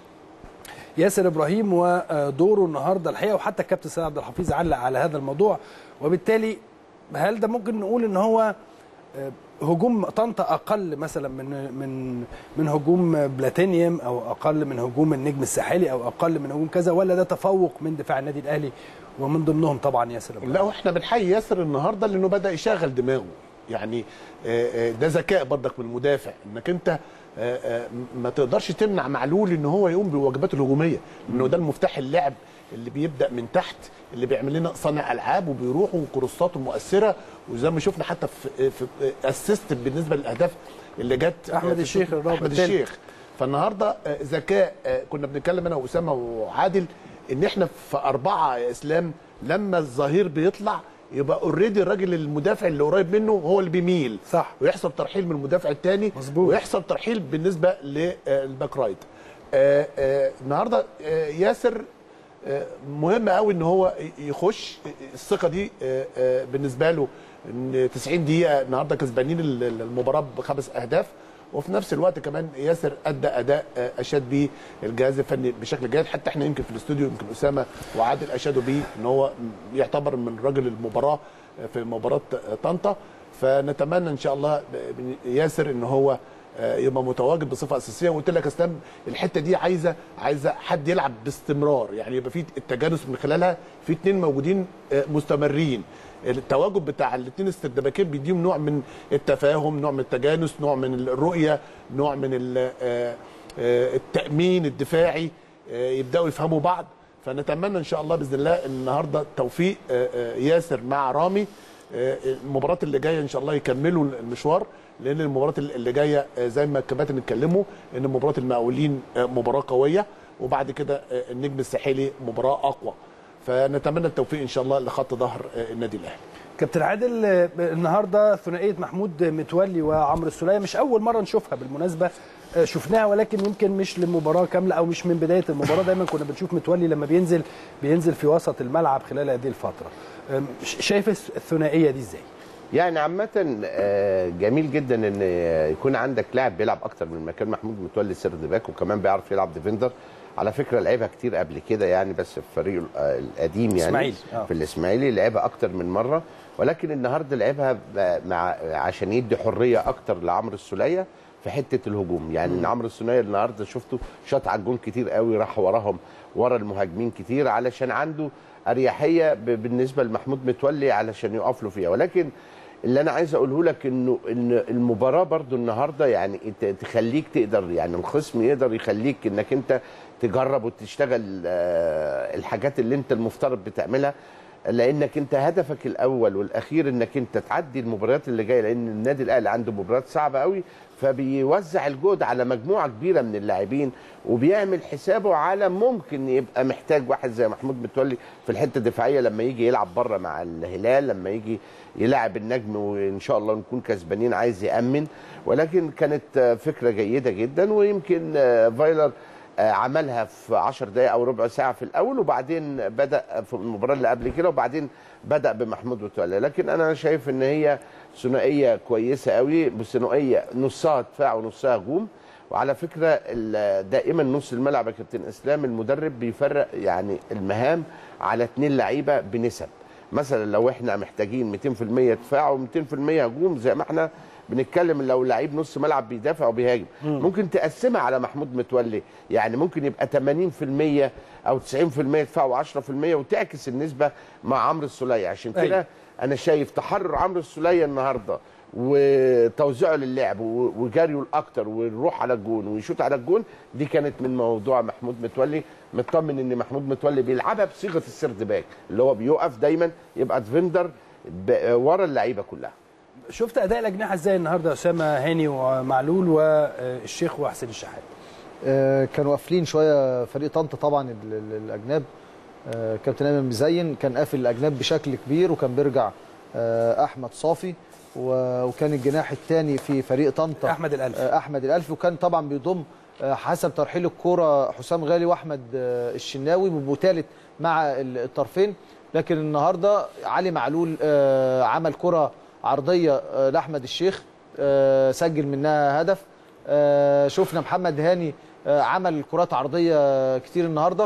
ياسر ابراهيم ودوره النهارده الحقيقه وحتى الكابتن سيد عبد الحفيظ علق على هذا الموضوع وبالتالي هل ده ممكن نقول ان هو آه، هجوم طنطا اقل مثلا من من من هجوم بلاتينيوم او اقل من هجوم النجم الساحلي او اقل من هجوم كذا ولا ده تفوق من دفاع النادي الاهلي ومن ضمنهم طبعا ياسر ابراهيم لا واحنا بنحيي ياسر النهارده لانه بدا يشغل دماغه يعني آه، آه، ده ذكاء برضك من المدافع انك انت آه، آه، ما تقدرش تمنع معلول ان هو يقوم بواجباته الهجوميه لانه ده المفتاح اللعب اللي بيبدا من تحت اللي بيعمل لنا صانع العاب وبيروحوا كروساته مؤثره وزي ما شفنا حتى في في اسيست بالنسبه للاهداف اللي جت أحمد في الشيخ الشوط- الرابع احمد التالت. الشيخ فالنهارده آه، ذكاء آه، كنا بنتكلم انا واسامه وعادل ان احنا في اربعه يا اسلام لما الظهير بيطلع يبقى اوريدي الراجل المدافع اللي قريب منه هو اللي بيميل صح. ويحصل ترحيل من المدافع الثاني مظبوط. ويحصل ترحيل بالنسبه للباك رايت آه، آه، النهارده آه، ياسر آه، مهم قوي ان هو يخش الثقه دي آه، آه، بالنسبه له ان 90 دقيقه النهارده كسبانين ال- ال- المباراه بخمس اهداف وفي نفس الوقت كمان ياسر ادى اداء آه، اشاد بيه الجهاز الفني بشكل جيد حتى احنا يمكن في الاستوديو يمكن اسامه وعادل اشادوا بيه ان هو يعتبر من رجل المباراه في مباراه طنطا فنتمنى ان شاء الله ياسر ان هو آه، يبقى متواجد بصفه اساسيه وقلت لك يا اسلام الحته دي عايزه عايزه حد يلعب باستمرار يعني يبقى في التجانس من خلالها في اثنين موجودين آه، مستمرين التواجد بتاع الاثنين استردباكين بيديهم نوع من التفاهم نوع من التجانس نوع من الرؤيه نوع من ال- آه، آه، التامين الدفاعي آه، يبداوا يفهموا بعض فنتمنى ان شاء الله باذن الله النهارده توفيق آه، آه، ياسر مع رامي آه، المباراه اللي جايه ان شاء الله يكملوا المشوار لان المباراه اللي جايه آه، زي ما الكباتن اتكلموا ان مباراه المقاولين آه، مباراه قويه وبعد كده آه، النجم الساحلي مباراه اقوى فنتمنى التوفيق ان شاء الله لخط ظهر آه، النادي الاهلي كابتن عادل آه، النهارده ثنائيه محمود متولي وعمرو السوليه مش اول مره نشوفها بالمناسبه آه، شفناها ولكن يمكن مش للمباراه كامله او مش من بدايه المباراه دايما كنا بنشوف متولي لما بينزل بينزل في وسط الملعب خلال هذه الفتره آم، ش- شايف الث- الثنائيه دي ازاي؟ يعني عامة آه، جميل جدا ان يكون عندك لاعب بيلعب اكتر من مكان محمود متولي سيرد باك وكمان بيعرف يلعب ديفندر على فكره لعبها كتير قبل كده يعني بس في فريقه آه، القديم يعني إسماعيلي، آه. في الاسماعيلي لعبها اكتر من مره ولكن النهارده لعبها ب- مع عشان يدي حريه اكتر لعمرو السوليه في حته الهجوم يعني ان عمرو السوليه النهارده شفته شاط على الجون كتير قوي راح وراهم ورا المهاجمين كتير علشان عنده اريحيه ب- بالنسبه لمحمود متولي علشان يقف له فيها ولكن اللي انا عايز اقوله لك انه ان المباراه برضو النهارده يعني ت- تخليك تقدر يعني الخصم يقدر يخليك انك انت تجرب وتشتغل آه، الحاجات اللي انت المفترض بتعملها لانك انت هدفك الاول والاخير انك انت تعدي المباريات اللي جايه لان النادي الاهلي عنده مباريات صعبه قوي فبيوزع الجهد على مجموعه كبيره من اللاعبين وبيعمل حسابه على ممكن يبقى محتاج واحد زي محمود متولي في الحته الدفاعيه لما يجي يلعب بره مع الهلال لما يجي يلاعب النجم وان شاء الله نكون كسبانين عايز يامن ولكن كانت آه، فكره جيده جدا ويمكن آه، فايلر آه، عملها في 10 دقائق او ربع ساعه في الاول وبعدين بدا في المباراه اللي قبل كده وبعدين بدا بمحمود متولي لكن انا شايف ان هي ثنائيه كويسه قوي بثنائيه نصها دفاع ونصها هجوم وعلى فكره ال- دائما نص الملعب يا كابتن اسلام المدرب بيفرق يعني المهام على اثنين لعيبه بنسب مثلا لو احنا محتاجين 200% دفاع و200% هجوم زي ما احنا بنتكلم لو لعيب نص ملعب بيدافع وبيهاجم ممكن تقسمها على محمود متولي يعني ممكن يبقى 80% او 90% دفاع و10% وتعكس النسبه مع عمرو السوليه عشان كده أيوة. انا شايف تحرر عمرو السوليه النهارده وتوزيعه للعب و- وجريه الاكتر والروح على الجون ويشوط على الجون دي كانت من موضوع محمود متولي مطمن ان محمود متولي بيلعبها بصيغه السيرد باك اللي هو بيقف دايما يبقى ديفندر ب- ورا اللعيبه كلها شفت اداء الاجنحه ازاي النهارده اسامه هاني ومعلول والشيخ وحسين الشحات آه، كانوا قافلين شويه فريق طنطا طبعا ال- ال- الاجناب آه، كابتن ايمن مزين كان قافل الاجناب بشكل كبير وكان بيرجع آه، احمد صافي و- وكان الجناح الثاني في فريق طنطا احمد الالف آه، احمد الالف وكان طبعا بيضم آه، حسب ترحيل الكوره حسام غالي واحمد آه، الشناوي بيبقوا ثالث مع ال- الطرفين لكن النهارده علي معلول آه، عمل كره عرضيه آه، لاحمد الشيخ آه، سجل منها هدف آه، شفنا محمد هاني آه، عمل كرات عرضيه كتير النهارده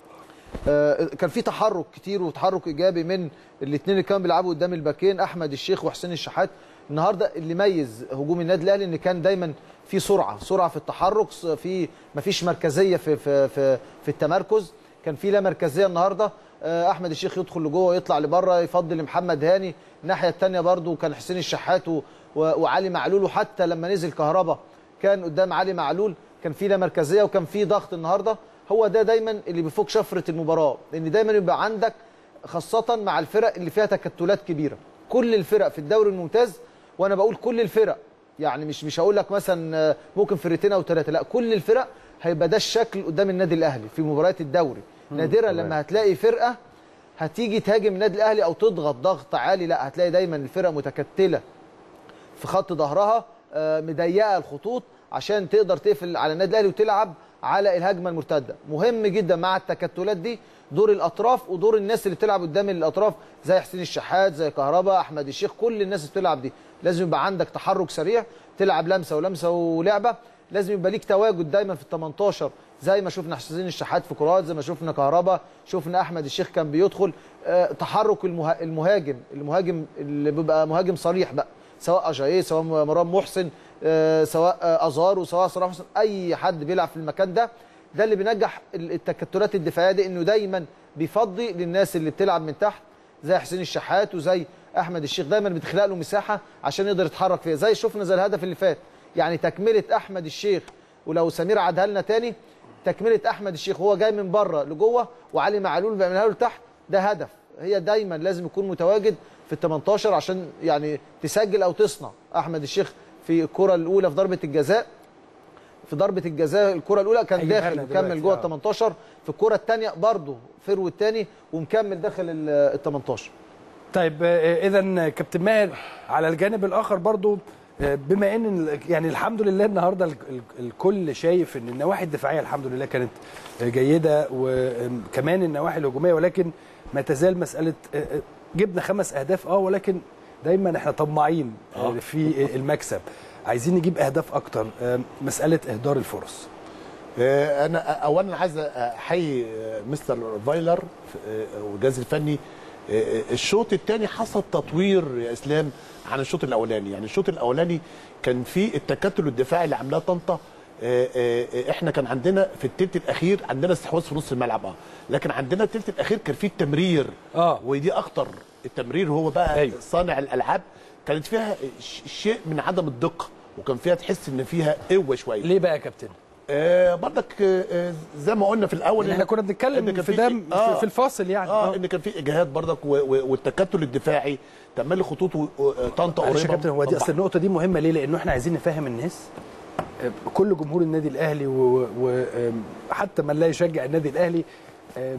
آه، كان في تحرك كتير وتحرك ايجابي من الاثنين اللي كانوا بيلعبوا قدام الباكين احمد الشيخ وحسين الشحات النهارده اللي ميز هجوم النادي الاهلي ان كان دايما في سرعه سرعه في التحرك س- في مفيش مركزيه في في في, في التمركز كان في لا مركزيه النهارده آه، احمد الشيخ يدخل لجوه ويطلع لبره يفضل لمحمد هاني الناحيه الثانيه برده كان حسين الشحات و- و- وعلي معلول وحتى لما نزل كهربا كان قدام علي معلول كان في لا مركزيه وكان في ضغط النهارده هو ده دايما اللي بيفوق شفره المباراه ان دايما يبقى عندك خاصه مع الفرق اللي فيها تكتلات كبيره كل الفرق في الدوري الممتاز وانا بقول كل الفرق يعني مش مش هقول لك مثلا آه، ممكن فرقتين او ثلاثه لا كل الفرق هيبقى ده الشكل قدام النادي الاهلي في مباريات الدوري نادرا لما هتلاقي فرقه هتيجي تهاجم النادي الاهلي او تضغط ضغط عالي لا هتلاقي دايما الفرقه متكتله في خط ظهرها آه، مضيقه الخطوط عشان تقدر تقفل على النادي الاهلي وتلعب على الهجمه المرتده مهم جدا مع التكتلات دي دور الاطراف ودور الناس اللي بتلعب قدام الاطراف زي حسين الشحات زي كهربا احمد الشيخ كل الناس اللي بتلعب دي لازم يبقى عندك تحرك سريع تلعب لمسه ولمسه ولعبه لازم يبقى ليك تواجد دايما في ال 18 زي ما شفنا حسين الشحات في كرات زي ما شفنا كهربا شفنا احمد الشيخ كان بيدخل آه، تحرك المه- المهاجم المهاجم اللي بيبقى مهاجم صريح بقى سواء اجاييه سواء مروان محسن آه، سواء آه، ازارو سواء صلاح محسن اي حد بيلعب في المكان ده ده اللي بينجح ال- التكتلات الدفاعيه دي انه دايما بيفضي للناس اللي بتلعب من تحت زي حسين الشحات وزي احمد الشيخ دايما بتخلق له مساحه عشان يقدر يتحرك فيها زي شفنا زي الهدف اللي فات يعني تكمله احمد الشيخ ولو سمير عادها لنا تاني تكمله احمد الشيخ وهو جاي من بره لجوه وعلي معلول بيعملها له لتحت ده هدف هي دايما لازم يكون متواجد في ال 18 عشان يعني تسجل او تصنع احمد الشيخ في الكره الاولى في ضربه الجزاء في ضربه الجزاء الكره الاولى كان هيجيبها داخل لنا وكمل دلوقتي، جوه آه. ال 18 في الكره الثانيه برضه فرو الثاني ومكمل داخل ال 18 طيب اذا كابتن ماهر على الجانب الاخر برضو آه، بما ان ال- يعني الحمد لله النهارده ال- ال- الكل شايف ان النواحي الدفاعيه الحمد لله كانت آه، جيده وكمان النواحي الهجوميه ولكن ما تزال مساله آه، آه، جبنا خمس اهداف اه ولكن دايما احنا طماعين آه، في المكسب عايزين نجيب اهداف اكتر آه، مساله اهدار الفرص آه، انا اولا عايز احيي آه، مستر فايلر آه، والجهاز الفني آه، آه، الشوط الثاني حصل تطوير يا اسلام عن الشوط الاولاني يعني الشوط الاولاني كان في التكتل الدفاعي اللي عاملاه طنطا آه، آه، آه، احنا كان عندنا في الثلث الاخير عندنا استحواذ في نص الملعب اه لكن عندنا الثلث الاخير كان فيه التمرير آه. ودي اخطر التمرير هو بقى أيوة. صانع الالعاب كانت فيها ش- شيء من عدم الدقه وكان فيها تحس ان فيها قوه شويه ليه بقى يا كابتن آه برضك آه آه، زي ما قلنا في الاول احنا إن- كنا إن بنتكلم كان في ده في- آه في الفاصل يعني اه ان كان في اجهاد برضك و- و- والتكتل الدفاعي تملي خطوط و- و- طنطا معلش يا قريبه كابتن هو دي من اصل بعض. النقطه دي مهمه ليه لانه احنا عايزين نفهم الناس آه، كل جمهور النادي الاهلي وحتى من لا يشجع النادي الاهلي آم،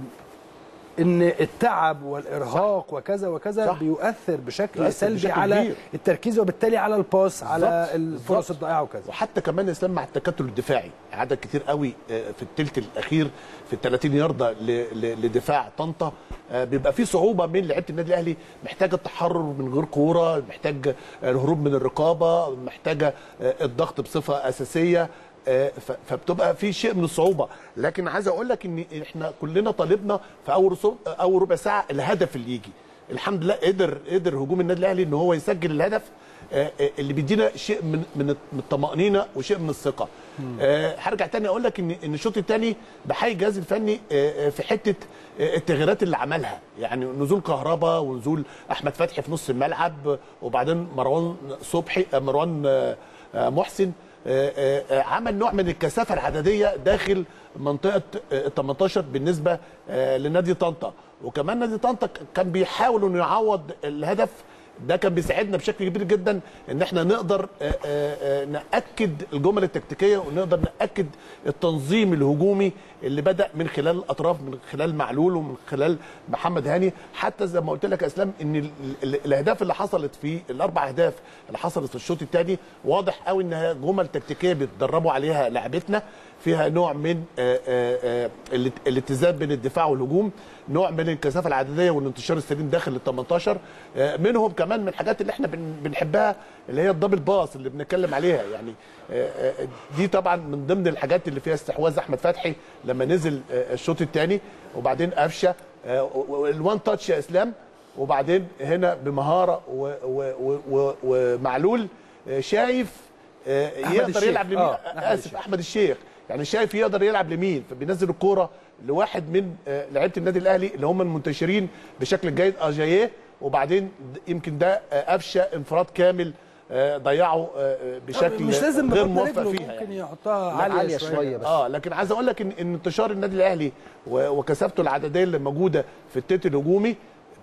ان التعب والارهاق وكذا وكذا صح. بيؤثر بشكل يؤثر سلبي بشكل على كبير. التركيز وبالتالي على الباص على بالظبط. الفرص بالظبط. الضائعه وكذا وحتى كمان اسلام مع التكتل الدفاعي عدد كتير قوي آه، في الثلث الاخير في ال 30 يارده ل- ل- لدفاع طنطا آه، بيبقى في صعوبه من لعيبه النادي الاهلي محتاجه التحرر من غير كوره محتاج آه، الهروب من الرقابه محتاجه آه، الضغط بصفه اساسيه آه، ف- فبتبقى في شيء من الصعوبه لكن عايز اقول لك ان احنا كلنا طالبنا في اول رسو- اول ربع ساعه الهدف اللي يجي الحمد لله قدر قدر هجوم النادي الاهلي ان هو يسجل الهدف آه، آه، اللي بيدينا شيء من من من الطمانينه وشيء من الثقه آه، هرجع تاني اقول لك ان ان الشوط الثاني بحيي الجهاز الفني آه، آه، في حته آه، التغييرات اللي عملها يعني نزول كهربا ونزول احمد فتحي في نص الملعب وبعدين مروان صبحي آه، مروان آه، آه، محسن آه، آه، آه، عمل نوع من الكثافه العدديه داخل منطقه ال 18 بالنسبه آه، لنادي طنطا وكمان نادي طنطا كان بيحاول انه يعوض الهدف ده كان بيساعدنا بشكل كبير جدا ان احنا نقدر آه، آه، آه، ناكد الجمل التكتيكيه ونقدر ناكد التنظيم الهجومي اللي بدا من خلال الاطراف من خلال معلول ومن خلال محمد هاني حتى زي ما قلت لك يا اسلام ان ال- ال- الاهداف اللي حصلت في الاربع اهداف اللي حصلت في الشوط الثاني واضح قوي انها جمل تكتيكيه بيتدربوا عليها لاعبتنا فيها نوع من آه، آه، آه، الات- الاتزان بين الدفاع والهجوم نوع من الكثافه العدديه والانتشار السليم داخل ال 18 آه، منهم كمان من الحاجات اللي احنا بن- بنحبها اللي هي الدبل باص اللي بنتكلم عليها يعني آه، آه، دي طبعا من ضمن الحاجات اللي فيها استحواذ احمد فتحي لما نزل آه، الشوط الثاني وبعدين قفشه آه، و- و- الوان تاتش يا اسلام وبعدين هنا بمهاره و- و- و- و- ومعلول آه، شايف آه، أحمد يقدر الشيخ. يلعب لمين آه، أحمد اسف الشيخ. احمد الشيخ يعني شايف يقدر يلعب لمين فبينزل الكوره لواحد من آه، لعيبه النادي الاهلي اللي هم المنتشرين بشكل جيد اجاييه وبعدين د- يمكن ده آه، قفشه انفراد كامل آه، ضيعه آه، آه، بشكل مش لازم غير ببطن موفق رجله فيها ممكن يعني. يحطها لا، عاليه, عالية شويه, شوية بس. اه لكن عايز اقول لك ان ان انتشار النادي الاهلي و- وكثافته العدديه اللي موجوده في التيت الهجومي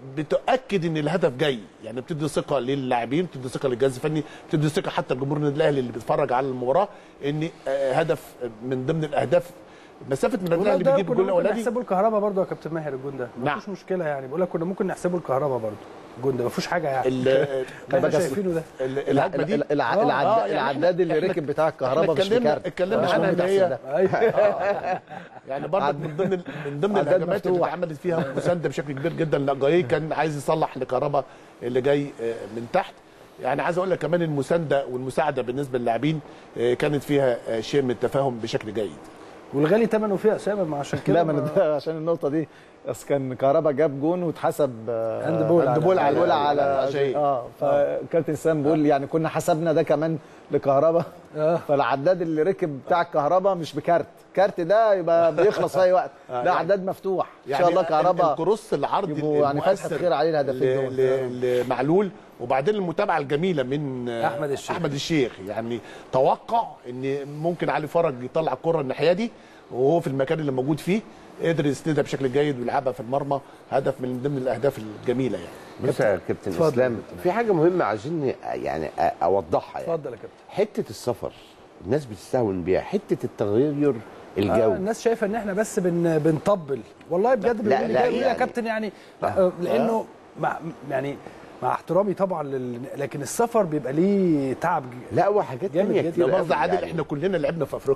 بتؤكد ان الهدف جاي يعني بتدي ثقه للاعبين بتدي ثقه للجهاز الفني بتدي ثقه حتى لجمهور النادي الاهلي اللي بيتفرج على المباراه ان آه، هدف من ضمن الاهداف مسافه من النادي والله الاهلي ده بيجيب كنا الجول ممكن الاولاني نحسبه الكهرباء برضه يا كابتن ماهر الجون ده نعم. مفيش مشكله يعني بقول لك كنا ممكن نحسبه الكهرباء برضه الجون ده مفيش حاجه يعني ال- اللي احنا بس- شايفينه ده ال- الع- الهجمه دي الع- الع- آه، العد- آه، يعني العداد اللي إحنا- ركب بتاع الكهرباء إحنا مش اتكلمنا- بكارت اتكلمنا مش عنها مهم إن هي- تحسب ده. يعني برضك من ضمن من ضمن عداد الهجمات اللي مفتوح. اتعملت فيها مسانده بشكل كبير جدا لاجاي كان عايز يصلح لكهربا اللي جاي آه، من تحت يعني عايز اقول لك كمان المسانده والمساعده بالنسبه للاعبين آه، كانت فيها آه، شيء من التفاهم بشكل جيد والغالي ثمنه فيها اسامه ما عشان كده لا ما ما- أنا ده عشان النقطه دي بس كان كهربا جاب جون واتحسب آه، هاند بول هاند على- بول على- على على على أجاي. اه فكابتن سام بيقول يعني كنا حسبنا ده كمان لكهربا آه. فالعداد اللي ركب بتاع الكهربا مش بكارت كارت ده يبقى بيخلص في اي وقت ده يعني- عداد مفتوح ان يعني شاء الله ال- كهربا الكروس العرض يبقوا يعني فتحة المؤثر خير عليه الهدفين ل- دول. ل- لمعلول وبعدين المتابعه الجميله من آه، أحمد الشيخ. احمد الشيخ يعني توقع ان ممكن علي فرج يطلع الكره الناحيه دي وهو في المكان اللي موجود فيه قدر يسندها بشكل جيد ويلعبها في المرمى هدف من ضمن الاهداف الجميله يعني بص يا كابتن اتفضل. اسلام في حاجه مهمه عايزين يعني أ- اوضحها يعني اتفضل يا كابتن حته السفر الناس بتستهون بيها حته التغير آه الجو الناس شايفه ان احنا بس بن بنطبل والله بجد لا، بنقول لا، كده يا يعني- كابتن يعني آه، لانه مع يعني مع احترامي طبعا لل... لكن السفر بيبقى ليه تعب ج- لا وحاجات جامد تانية جدا. كتير لا قوي مؤاخذه عادل يعني. احنا كلنا لعبنا في افريقيا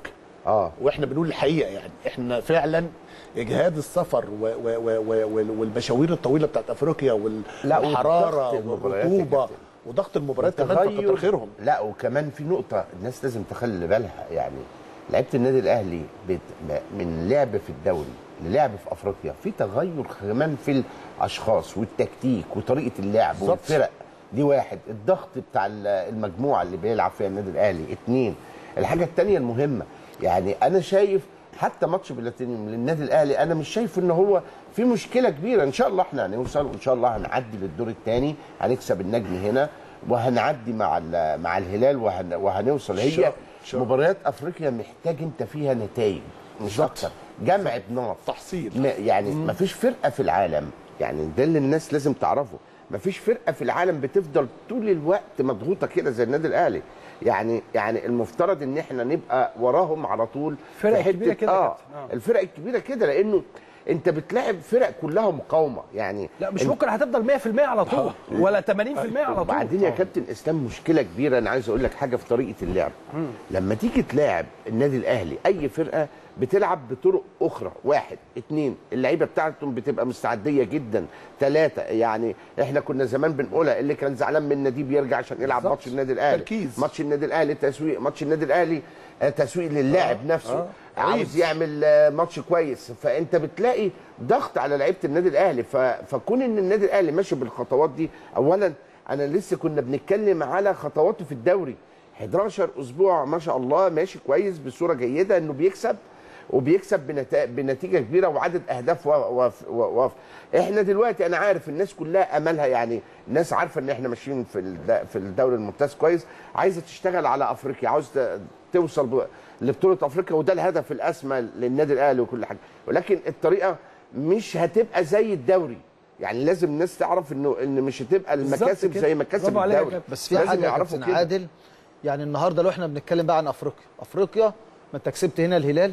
اه واحنا بنقول الحقيقه يعني احنا فعلا اجهاد السفر و و و و وال- والمشاوير الطويله بتاعت افريقيا وال- لا، والحراره وضغط المباريات يا والرطوبه كابتن. وضغط المباريات كمان تغير- فكتر خيرهم لا وكمان في نقطة الناس لازم تخلي بالها يعني لعيبة النادي الأهلي بت... من لعب في الدوري للعب في أفريقيا في تغير كمان في الأشخاص والتكتيك وطريقة اللعب بالظبط. والفرق دي واحد الضغط بتاع ال- المجموعة اللي بيلعب فيها النادي الأهلي اتنين الحاجة التانية المهمة يعني أنا شايف حتى ماتش بلاتينيوم للنادي الاهلي انا مش شايف ان هو في مشكله كبيره ان شاء الله احنا هنوصل وان شاء الله هنعدي للدور الثاني هنكسب النجم هنا وهنعدي مع ال- مع الهلال وهن وهنوصل هي شاء- شاء. مباريات افريقيا محتاج انت فيها نتائج مش اكتر جمع بنار تحصيل ما- يعني ما فيش فرقه في العالم يعني ده اللي الناس لازم تعرفه ما فيش فرقه في العالم بتفضل طول الوقت مضغوطه كده زي النادي الاهلي يعني يعني المفترض ان احنا نبقى وراهم على طول فرق في حتة- كبيرة كده يا اه كابتن، آه. الفرق الكبيره كده لانه انت بتلاعب فرق كلها مقاومه يعني لا مش انت- ممكن هتفضل 100% على طول ولا 80% على طول وبعدين يا كابتن اسلام مشكله كبيره انا عايز اقول لك حاجه في طريقه اللعب لما تيجي تلاعب النادي الاهلي اي فرقه بتلعب بطرق اخرى واحد اتنين اللعيبه بتاعتهم بتبقى مستعديه جدا ثلاثه يعني احنا كنا زمان بنقولها اللي كان زعلان من النادي بيرجع عشان يلعب ماتش النادي الاهلي تركيز. ماتش النادي الاهلي تسويق ماتش النادي الاهلي آه، تسويق للاعب نفسه آه. عاوز يعمل آه، ماتش كويس فانت بتلاقي ضغط على لعيبه النادي الاهلي ف... فكون ان النادي الاهلي ماشي بالخطوات دي اولا انا لسه كنا بنتكلم على خطواته في الدوري 11 اسبوع ما شاء الله ماشي كويس بصوره جيده انه بيكسب وبيكسب بنتا... بنتيجه كبيره وعدد اهداف و... و... و... و... احنا دلوقتي انا عارف الناس كلها املها يعني الناس عارفه ان احنا ماشيين في الد... في الدوري الممتاز كويس عايزه تشتغل على افريقيا عاوز ت... توصل ب... لبطوله افريقيا وده الهدف الاسمى للنادي الاهلي وكل حاجه ولكن الطريقه مش هتبقى زي الدوري يعني لازم الناس تعرف انه ان مش هتبقى بالظبط المكاسب كده. زي مكاسب برافو عليك يا الدوري كابتن. بس في لازم حاجه يا يعرفوا كابتن كده. عادل يعني النهارده لو احنا بنتكلم بقى عن افريقيا افريقيا ما انت كسبت هنا الهلال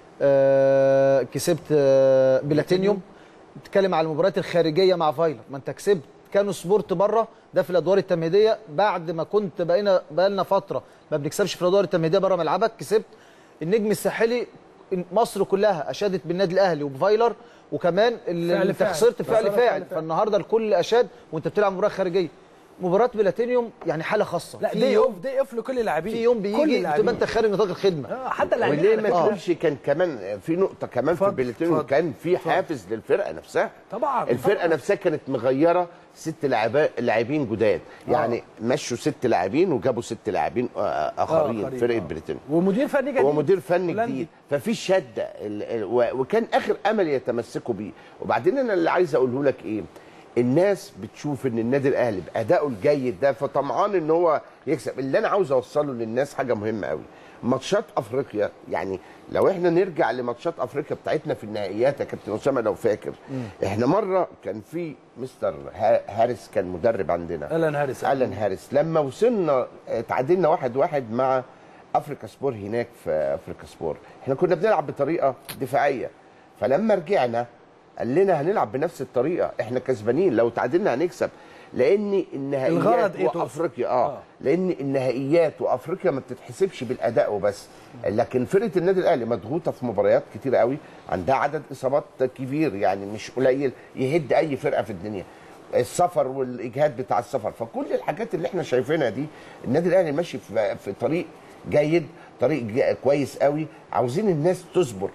آه كسبت آه بلاتينيوم بتتكلم على المباريات الخارجيه مع فايلر ما انت كسبت كانوا سبورت بره ده في الادوار التمهيديه بعد ما كنت بقينا بقالنا فتره ما بنكسبش في الادوار التمهيديه بره ملعبك كسبت النجم الساحلي مصر كلها اشادت بالنادي الاهلي وبفايلر وكمان اللي فعل انت فاعل. خسرت فعل خسارة فاعل فعل فاعل. فالنهارده الكل اشاد وانت بتلعب مباراه خارجيه مباراه بلاتينيوم يعني حاله خاصه لا في دي يوم اوف دي اوف لكل اللاعبين في يوم كل بيجي اللاعبين. تبقى انت خارج نطاق الخدمه آه، حتى اللاعبين وليه على ما فكرة. تقولش كان كمان في نقطه كمان في اتفضل، البلاتينيوم اتفضل، كان في حافز للفرقه نفسها طبعا الفرقه طبعاً. نفسها كانت مغيره ست لاعبين لاعبين جداد يعني مشوا ست لاعبين وجابوا ست لاعبين آه، اخرين آخرين، فرقه آه. بريطانيا ومدير فني جديد ومدير فني هولندي. جديد ففي شده ال- ال- و- وكان اخر امل يتمسكوا بيه وبعدين انا اللي عايز اقوله لك ايه الناس بتشوف ان النادي الاهلي بادائه الجيد ده فطمعان ان هو يكسب اللي انا عاوز اوصله للناس حاجه مهمه قوي ماتشات افريقيا يعني لو احنا نرجع لماتشات افريقيا بتاعتنا في النهائيات يا كابتن اسامه لو فاكر احنا مره كان في مستر ها- هاريس كان مدرب عندنا الان هاريس الان هاريس لما وصلنا آه، تعادلنا واحد واحد مع افريكا سبور هناك في افريكا سبور احنا كنا بنلعب بطريقه دفاعيه فلما رجعنا قال لنا هنلعب بنفس الطريقه احنا كسبانين لو تعادلنا هنكسب لان النهائيات الغرض إيه تقصد؟ وافريقيا آه, آه. اه لان النهائيات وافريقيا ما بتتحسبش بالاداء وبس لكن فرقه النادي الاهلي مضغوطه في مباريات كتير قوي عندها عدد اصابات كبير يعني مش قليل يهد اي فرقه في الدنيا السفر والاجهاد بتاع السفر فكل الحاجات اللي احنا شايفينها دي النادي الاهلي ماشي في, في طريق جيد طريق جا- كويس قوي عاوزين الناس تصبر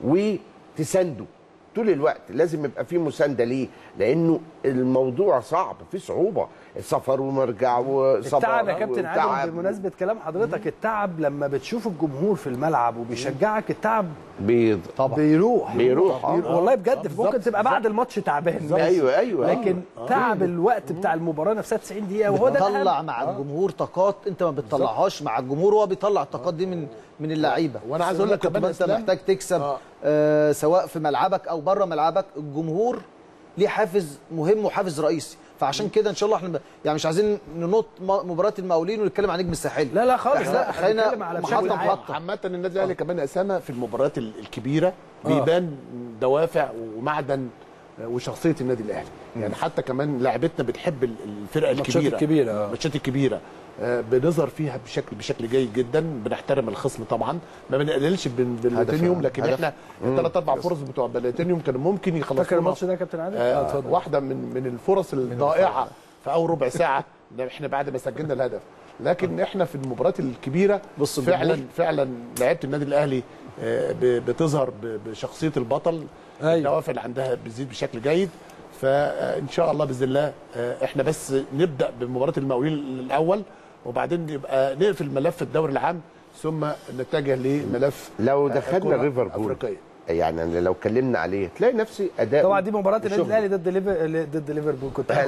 وتسانده طول الوقت لازم يبقى في مسانده ليه لانه الموضوع صعب في صعوبه السفر ومرجع وصبر التعب يا كابتن عادل وتعب. بمناسبه كلام حضرتك التعب لما بتشوف الجمهور في الملعب وبيشجعك التعب بيض طبعا بيروح بيروح، آه. بيروح. والله بجد بالظبط، ممكن تبقى بعد الماتش تعبان ماشي. ايوه ايوه لكن تعب الوقت بتاع المباراه نفسها 90 دقيقه وهو ده بتطلع الأهم. مع الجمهور طاقات انت ما بتطلعهاش مع الجمهور وهو بيطلع الطاقات دي من من اللعيبه وأنا عايز أقول لك ممكن كمان تبقى انت إسلام، محتاج تكسب آه. آه سواء في ملعبك او بره ملعبك الجمهور ليه حافز مهم وحافز رئيسي فعشان كده ان شاء الله احنا ب- يعني مش عايزين ننط م- مباراه المقاولين ونتكلم عن نجم الساحلي لا لا خالص احنا لا خلينا بنتكلم على محطة بشكل عام. محطة. عامة النادي الاهلي كمان اسامه في المباريات ال- الكبيره بيبان دوافع ومعدن وشخصيه النادي الاهلي يعني حتى كمان لاعبتنا بتحب ال- الفرق الماتشات الكبيره الكبيرة، آه. الماتشات الكبيره آه، بنظهر فيها بشكل بشكل جيد جدا بنحترم الخصم طبعا ما بنقللش بال- بالبلاتينيوم لكن هدف. احنا الثلاث اربع فرص بتوع البلاتينيوم كانوا ممكن يخلصوا فاكر الماتش ده يا كابتن عادل؟ اه آه اتفضل واحده من من الفرص الضائعه في اول ربع ساعه ده احنا بعد ما سجلنا الهدف لكن احنا في المباريات الكبيره بص فعلا الجمهور. فعلا لعيبه النادي الاهلي آه، ب- بتظهر ب- بشخصيه البطل أيوة. النوافل اللي عندها بتزيد بشكل جيد فان شاء الله باذن الله آه، احنا بس نبدا بمباراه المقاولين الاول وبعدين يبقى نقفل ملف الدوري العام ثم نتجه لملف لو آه، دخلنا كرة ليفربول أفريقية. يعني أنا لو اتكلمنا عليه تلاقي نفسي اداء طبعا دي مباراه النادي وشغل. الاهلي ضد ليفر ضد ليفربول كنت هقول.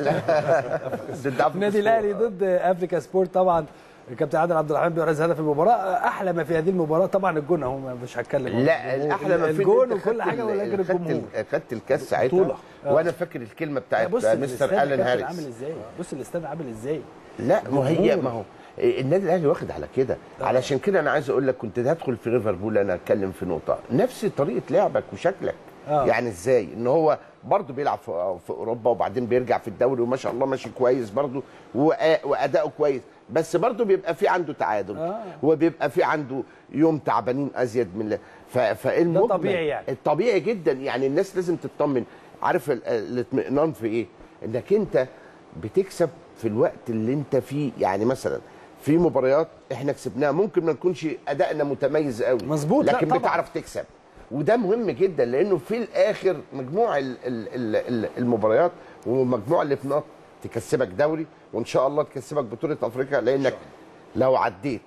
ضد أفريقيا النادي الاهلي ضد افريكا سبورت طبعا الكابتن عادل عبد الرحمن بيحرز هدف المباراه احلى ما في هذه المباراه طبعا الجون اهو مش هتكلم لا الجمهور. الاحلى ما في إن الجون أنت وكل خدت حاجه ال- ولكن خدت الجمهور ال- خدت الكاس ساعتها بطولة. وانا فاكر الكلمه بتاعت بص مستر الاستاد الان كابتن هاريس عامل ازاي بص الاستاد عامل ازاي لا ما هي ما هو النادي الاهلي واخد على كده علشان كده انا عايز اقول لك كنت هدخل في ليفربول انا اتكلم في نقطه نفس طريقه لعبك وشكلك آه. يعني ازاي ان هو برضه بيلعب في, في اوروبا وبعدين بيرجع في الدوري وما شاء الله ماشي كويس برضه وأ- واداؤه كويس بس برضه بيبقى في عنده تعادل آه. وبيبقى في عنده يوم تعبانين ازيد من ال- ف- فالمجمل طبيعي يعني. الطبيعي جدا يعني الناس لازم تطمن عارف ال- الاطمئنان في ايه انك انت بتكسب في الوقت اللي انت فيه يعني مثلا في مباريات احنا كسبناها ممكن ما نكونش ادائنا متميز قوي مظبوط، لا لكن طبعاً. بتعرف تكسب وده مهم جدا لانه في الاخر مجموع ال- ال- ال- ال- المباريات ومجموع النقاط تكسبك دوري وان شاء الله تكسبك بطوله افريقيا لانك لو عديت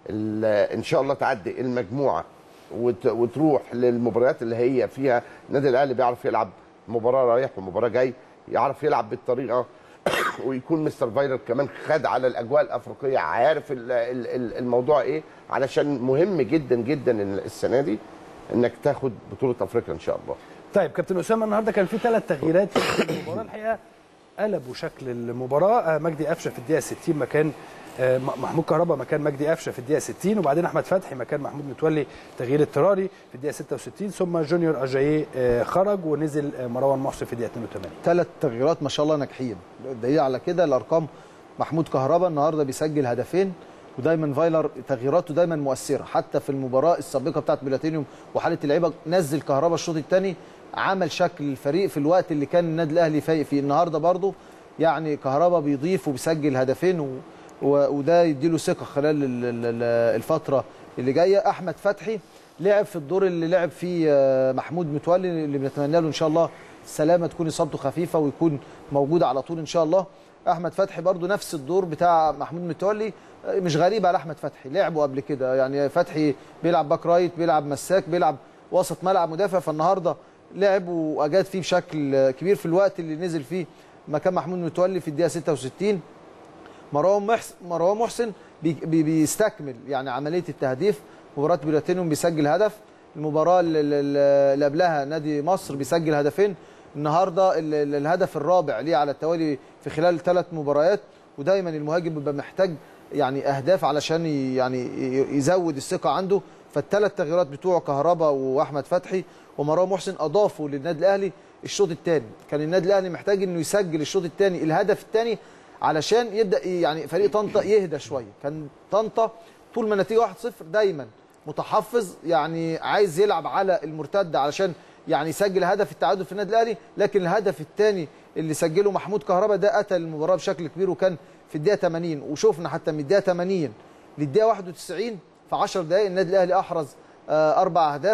ال- ان شاء الله تعدي المجموعه وت- وتروح للمباريات اللي هي فيها النادي الاهلي بيعرف يلعب مباراه رايح ومباراه جاي يعرف يلعب بالطريقه ويكون مستر فايلر كمان خد على الاجواء الافريقيه عارف ال- ال- ال- الموضوع ايه علشان مهم جدا جدا إن السنه دي انك تاخد بطوله افريقيا ان شاء الله طيب كابتن اسامه النهارده كان في ثلاث تغييرات في المباراه الحقيقه قلبوا شكل المباراه آه، مجدي قفشه في الدقيقه 60 مكان آه، م- محمود كهربا مكان مجدي قفشه في الدقيقه 60 وبعدين احمد فتحي مكان محمود متولي تغيير اضطراري في الدقيقه 66 ثم جونيور اجاييه آه، خرج ونزل آه، مروان محسن في الدقيقه 82 ثلاث تغييرات ما شاء الله ناجحين الدليل على كده الارقام محمود كهربا النهارده بيسجل هدفين ودايما فايلر تغييراته دايما مؤثره حتى في المباراه السابقه بتاعت بلاتينيوم وحاله اللعيبه نزل كهربا الشوط الثاني عمل شكل الفريق في الوقت اللي كان النادي الاهلي فايق فيه النهارده برضه يعني كهربا بيضيف وبيسجل هدفين و... و... وده يديله ثقه خلال ال- ال- ال- الفتره اللي جايه احمد فتحي لعب في الدور اللي لعب فيه آه، محمود متولي اللي بنتمنى له ان شاء الله السلامه تكون اصابته خفيفه ويكون موجود على طول ان شاء الله احمد فتحي برضو نفس الدور بتاع محمود متولي آه، مش غريب على احمد فتحي لعبه قبل كده يعني فتحي بيلعب باك رايت بيلعب مساك بيلعب وسط ملعب مدافع فالنهارده لعب واجاد فيه بشكل آه، كبير في الوقت اللي نزل فيه مكان محمود متولي في الدقيقه 66 مروان محسن مروان محسن بي بي بيستكمل يعني عمليه التهديف مباراه بلاتينيوم بيسجل هدف المباراه اللي- اللي اللي قبلها نادي مصر بيسجل هدفين النهارده ال- ال- الهدف الرابع ليه على التوالي في خلال ثلاث مباريات ودايما المهاجم بيبقى محتاج يعني اهداف علشان ي- يعني ي- يزود الثقه عنده فالثلاث تغييرات بتوع كهربا واحمد فتحي ومروان محسن اضافوا للنادي الاهلي الشوط الثاني كان النادي الاهلي محتاج انه يسجل الشوط الثاني الهدف الثاني علشان يبدا يعني فريق طنطا يهدى شويه كان طنطا طول ما النتيجه 1-0 دايما متحفظ يعني عايز يلعب على المرتده علشان يعني يسجل هدف التعادل في النادي الاهلي لكن الهدف الثاني اللي سجله محمود كهربا ده قتل المباراه بشكل كبير وكان في الدقيقه 80 وشفنا حتى من الدقيقه 80 للدقيقه 91 في 10 دقائق النادي الاهلي احرز آه، اربع اهداف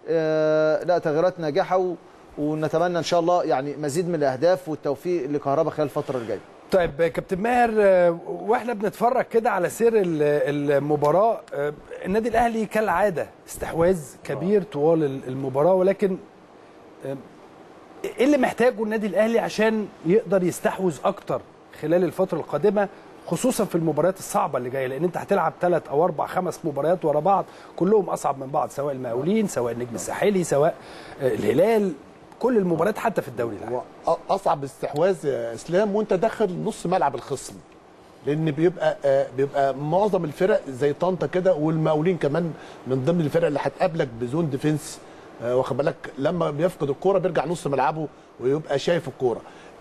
آه، لا تغييرات ناجحه و- ونتمنى ان شاء الله يعني مزيد من الاهداف والتوفيق لكهربا خلال الفتره اللي جايه طيب آه، كابتن ماهر آه، واحنا بنتفرج كده على سير ال- المباراه آه، النادي الاهلي كالعاده استحواذ كبير طوال ال- المباراه ولكن آه، ايه اللي محتاجه النادي الاهلي عشان يقدر يستحوذ اكتر خلال الفتره القادمه خصوصا في المباريات الصعبه اللي جايه لان انت هتلعب ثلاث او اربع خمس مباريات ورا بعض كلهم اصعب من بعض سواء المقاولين سواء النجم الساحلي سواء آه، الهلال كل المباريات حتى في الدوري العام هو اصعب استحواذ يا اسلام وانت داخل نص ملعب الخصم لان بيبقى آه، بيبقى معظم الفرق زي طنطا كده والمقاولين كمان من ضمن الفرق اللي هتقابلك بزون ديفنس آه، واخد بالك لما بيفقد الكوره بيرجع نص ملعبه ويبقى شايف الكوره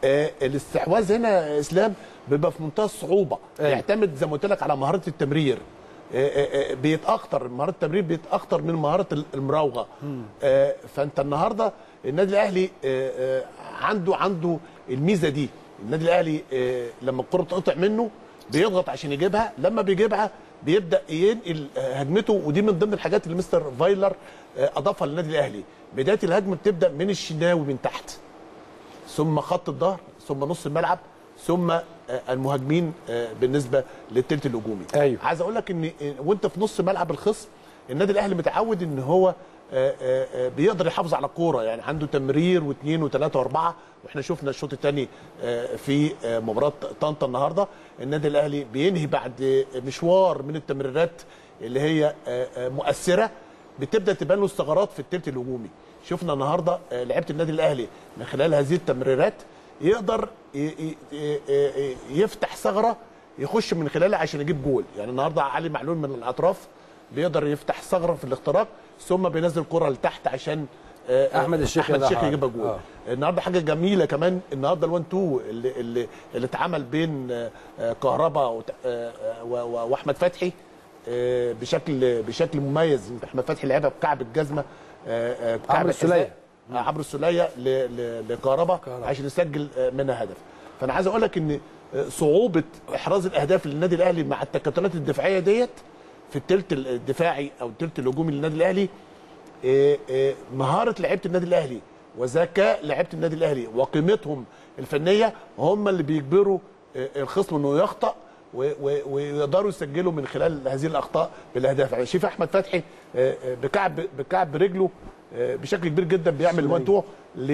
آه الاستحواذ هنا يا اسلام بيبقى في منتهى الصعوبه أيوة. يعتمد زي ما قلت لك على مهاره التمرير آه، آه، آه، بيتاخر مهاره التمرير بيتاخر من مهاره ال- المراوغه آه، فانت النهارده النادي الاهلي آه، آه، عنده عنده الميزه دي النادي الاهلي آه، لما الكره بتقطع منه بيضغط عشان يجيبها لما بيجيبها بيبدا ينقل آه، هجمته ودي من ضمن الحاجات اللي مستر فايلر آه، اضافها للنادي الاهلي بدايه الهجمه بتبدا من الشناوي من تحت ثم خط الظهر ثم نص الملعب ثم آه، المهاجمين آه، بالنسبه للثلث الهجومي أيوة. عايز اقول لك ان آه، وانت في نص ملعب الخصم النادي الاهلي متعود ان هو آه، آه، آه، بيقدر يحافظ على الكوره يعني عنده تمرير واثنين وثلاثه واربعه واحنا شفنا الشوط الثاني في آه، مباراه طنطا النهارده النادي الاهلي بينهي بعد مشوار من التمريرات اللي هي آه، آه، مؤثره بتبدا تبان له الثغرات في الثلث الهجومي شفنا النهارده آه، لعيبه النادي الاهلي من خلال هذه التمريرات يقدر ي- ي- ي- ي- يفتح ثغره يخش من خلالها عشان يجيب جول يعني النهارده علي معلول من الاطراف بيقدر يفتح ثغره في الاختراق ثم بينزل كره لتحت عشان آه، آه، أحمد الشيخ احمد الشيخ يضيعها. يجيبها جول آه. النهارده حاجه جميله كمان النهارده ال1 2 اللي اللي اللي اتعمل بين آه، آه، كهربا وت- آه، آه، و- و- واحمد فتحي آه، بشكل بشكل مميز يمكن احمد فتحي لعبها بكعب الجزمه آه، آه، بكعب عمرو الحذاء. السولية. آه، عمرو السوليه ل- ل- لكهربا كهربا. عشان يسجل آه، منها هدف فانا عايز اقول لك ان آه، صعوبه احراز الاهداف للنادي الاهلي مع التكتلات الدفاعيه ديت في الثلث الدفاعي او الثلث الهجومي للنادي الاهلي آه، آه، مهاره لعيبه النادي الاهلي وذكاء لعيبه النادي الاهلي وقيمتهم الفنيه هم اللي بيجبروا آه، الخصم انه يخطأ و- و- ويقدروا يسجلوا من خلال هذه الاخطاء بالاهداف يعني شوف احمد فتحي آه، آه، بكعب بكعب رجله آه، بشكل كبير جدا بيعمل وان تو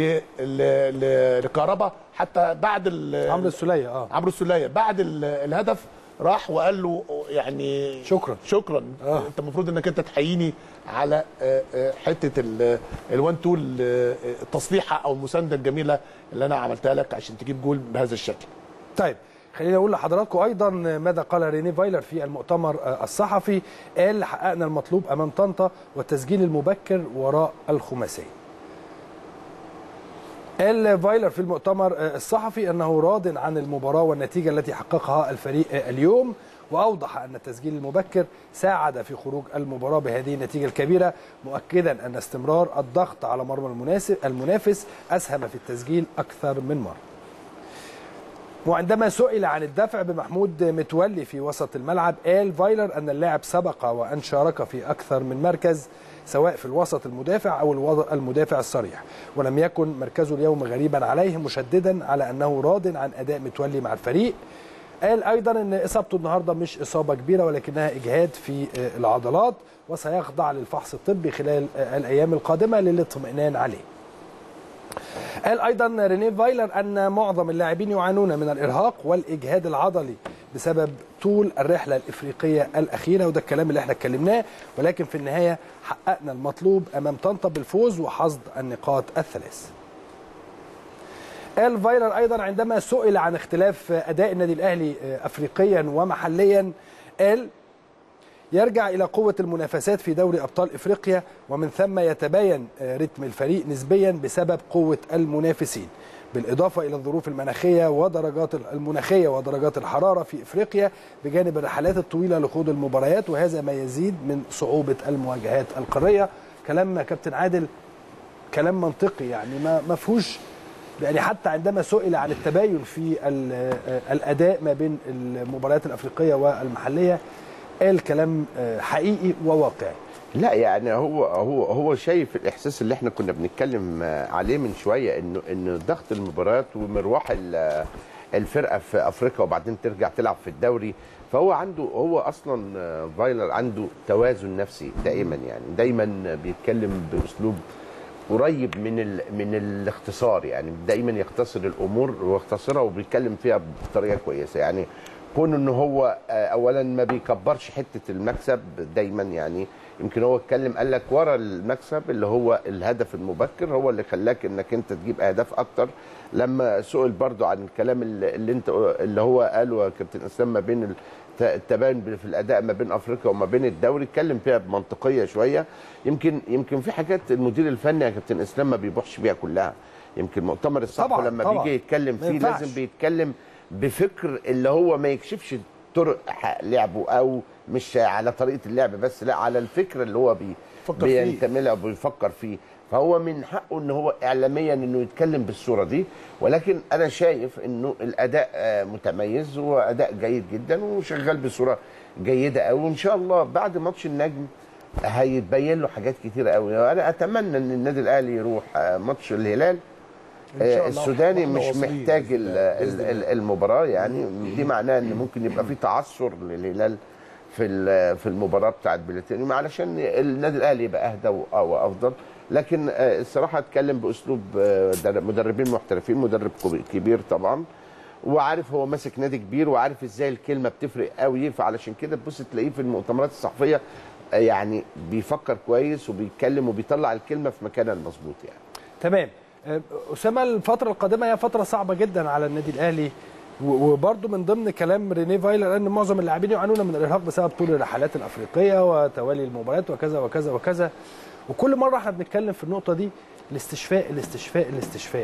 لكهربا حتى بعد ال- عمرو السوليه اه عمرو السوليه بعد ال- الهدف راح وقال له يعني شكراً. شكرا آه. انت المفروض انك انت تحييني على آه، آه، حته ال- الوان تو ال- التصليحه او المسانده الجميله اللي انا عملتها لك عشان تجيب جول بهذا الشكل طيب خليني اقول لحضراتكم ايضا ماذا قال ريني فايلر في المؤتمر آه، الصحفي قال حققنا المطلوب امام طنطا والتسجيل المبكر وراء الخماسيه قال فايلر في المؤتمر آه، الصحفي انه راض عن المباراه والنتيجه التي حققها الفريق آه، اليوم واوضح ان التسجيل المبكر ساعد في خروج المباراه بهذه النتيجه الكبيره مؤكدا ان استمرار الضغط على مرمى المناسب المنافس اسهم في التسجيل اكثر من مره وعندما سئل عن الدفع بمحمود متولي في وسط الملعب قال فايلر أن اللاعب سبق وأن شارك في أكثر من مركز سواء في الوسط المدافع أو الوضع المدافع الصريح ولم يكن مركزه اليوم غريبا عليه مشددا على أنه راض عن أداء متولي مع الفريق قال أيضا أن إصابته النهاردة مش إصابة كبيرة ولكنها إجهاد في آه، العضلات وسيخضع للفحص الطبي خلال آه، الأيام القادمة للاطمئنان عليه قال ايضا رينيه فايلر ان معظم اللاعبين يعانون من الارهاق والاجهاد العضلي بسبب طول الرحله الافريقيه الاخيره وده الكلام اللي احنا اتكلمناه ولكن في النهايه حققنا المطلوب امام طنطا بالفوز وحصد النقاط الثلاث. قال فايلر ايضا عندما سئل عن اختلاف اداء النادي الاهلي افريقيا ومحليا قال يرجع إلى قوة المنافسات في دوري أبطال إفريقيا ومن ثم يتباين آه، رتم الفريق نسبيا بسبب قوة المنافسين بالإضافة إلى الظروف المناخية ودرجات المناخية ودرجات الحرارة في إفريقيا بجانب الرحلات الطويلة لخوض المباريات وهذا ما يزيد من صعوبة المواجهات القارية كلام كابتن عادل كلام منطقي يعني ما ما فيهوش يعني حتى عندما سئل عن التباين في ال- آه، الاداء ما بين المباريات الافريقيه والمحليه قال كلام آه، حقيقي وواقعي لا يعني هو هو هو شايف الاحساس اللي احنا كنا بنتكلم عليه من شويه انه انه ضغط المباريات ومروح ال- الفرقه في افريقيا وبعدين ترجع تلعب في الدوري فهو عنده هو اصلا فايلر عنده توازن نفسي دائما يعني دايما بيتكلم باسلوب قريب من ال من الاختصار يعني دايما يختصر الامور ويختصرها وبيتكلم فيها بطريقه كويسه يعني كون ان هو آه، اولا ما بيكبرش حته المكسب دايما يعني يمكن هو اتكلم قال لك ورا المكسب اللي هو الهدف المبكر هو اللي خلاك انك انت تجيب اهداف اكتر لما سئل برضو عن الكلام اللي اللي انت اللي هو قاله يا كابتن اسلام ما بين الت- التباين في الاداء ما بين افريقيا وما بين الدوري اتكلم فيها بمنطقيه شويه يمكن يمكن في حاجات المدير الفني يا كابتن اسلام ما بيبوحش بيها كلها يمكن مؤتمر الصحفي طبعاً، لما طبعاً. بيجي يتكلم ما فيه ينفعش. لازم بيتكلم بفكر اللي هو ما يكشفش طرق ح- لعبه او مش على طريقه اللعب بس لا على الفكر اللي هو بي فكر فيه. بينتمي له وبيفكر فيه فهو من حقه ان هو اعلاميا انه يتكلم بالصوره دي ولكن انا شايف انه الاداء آه، متميز واداء جيد جدا وشغال بصوره جيده قوي وان شاء الله بعد ماتش النجم هيتبين له حاجات كتيره قوي انا اتمنى ان النادي الاهلي يروح آه، ماتش الهلال إن شاء آه، الله السوداني وإحنا مش واصلين محتاج بإذن ال- الله- بإذن ال- ال- المباراه يعني دي معناها ان ممكن يبقى في تعثر للهلال في ال- في المباراه بتاعت بلاتينيوم علشان النادي الاهلي يبقى اهدى و- او افضل لكن آه، الصراحه اتكلم باسلوب آه، در- مدربين محترفين مدرب كبي- كبير طبعا وعارف هو ماسك نادي كبير وعارف ازاي الكلمه بتفرق قوي فعلشان كده تبص تلاقيه في المؤتمرات الصحفيه آه، يعني بيفكر كويس وبيتكلم وبيطلع الكلمه في مكانها المظبوط يعني تمام آه، اسامه الفتره القادمه هي فتره صعبه جدا على النادي الاهلي و- وبرضه من ضمن كلام ريني فايلر ان معظم اللاعبين يعانون من الارهاق بسبب طول الرحلات الافريقيه وتوالي المباريات وكذا وكذا وكذا وكل مره احنا بنتكلم في النقطه دي الاستشفاء الاستشفاء الاستشفاء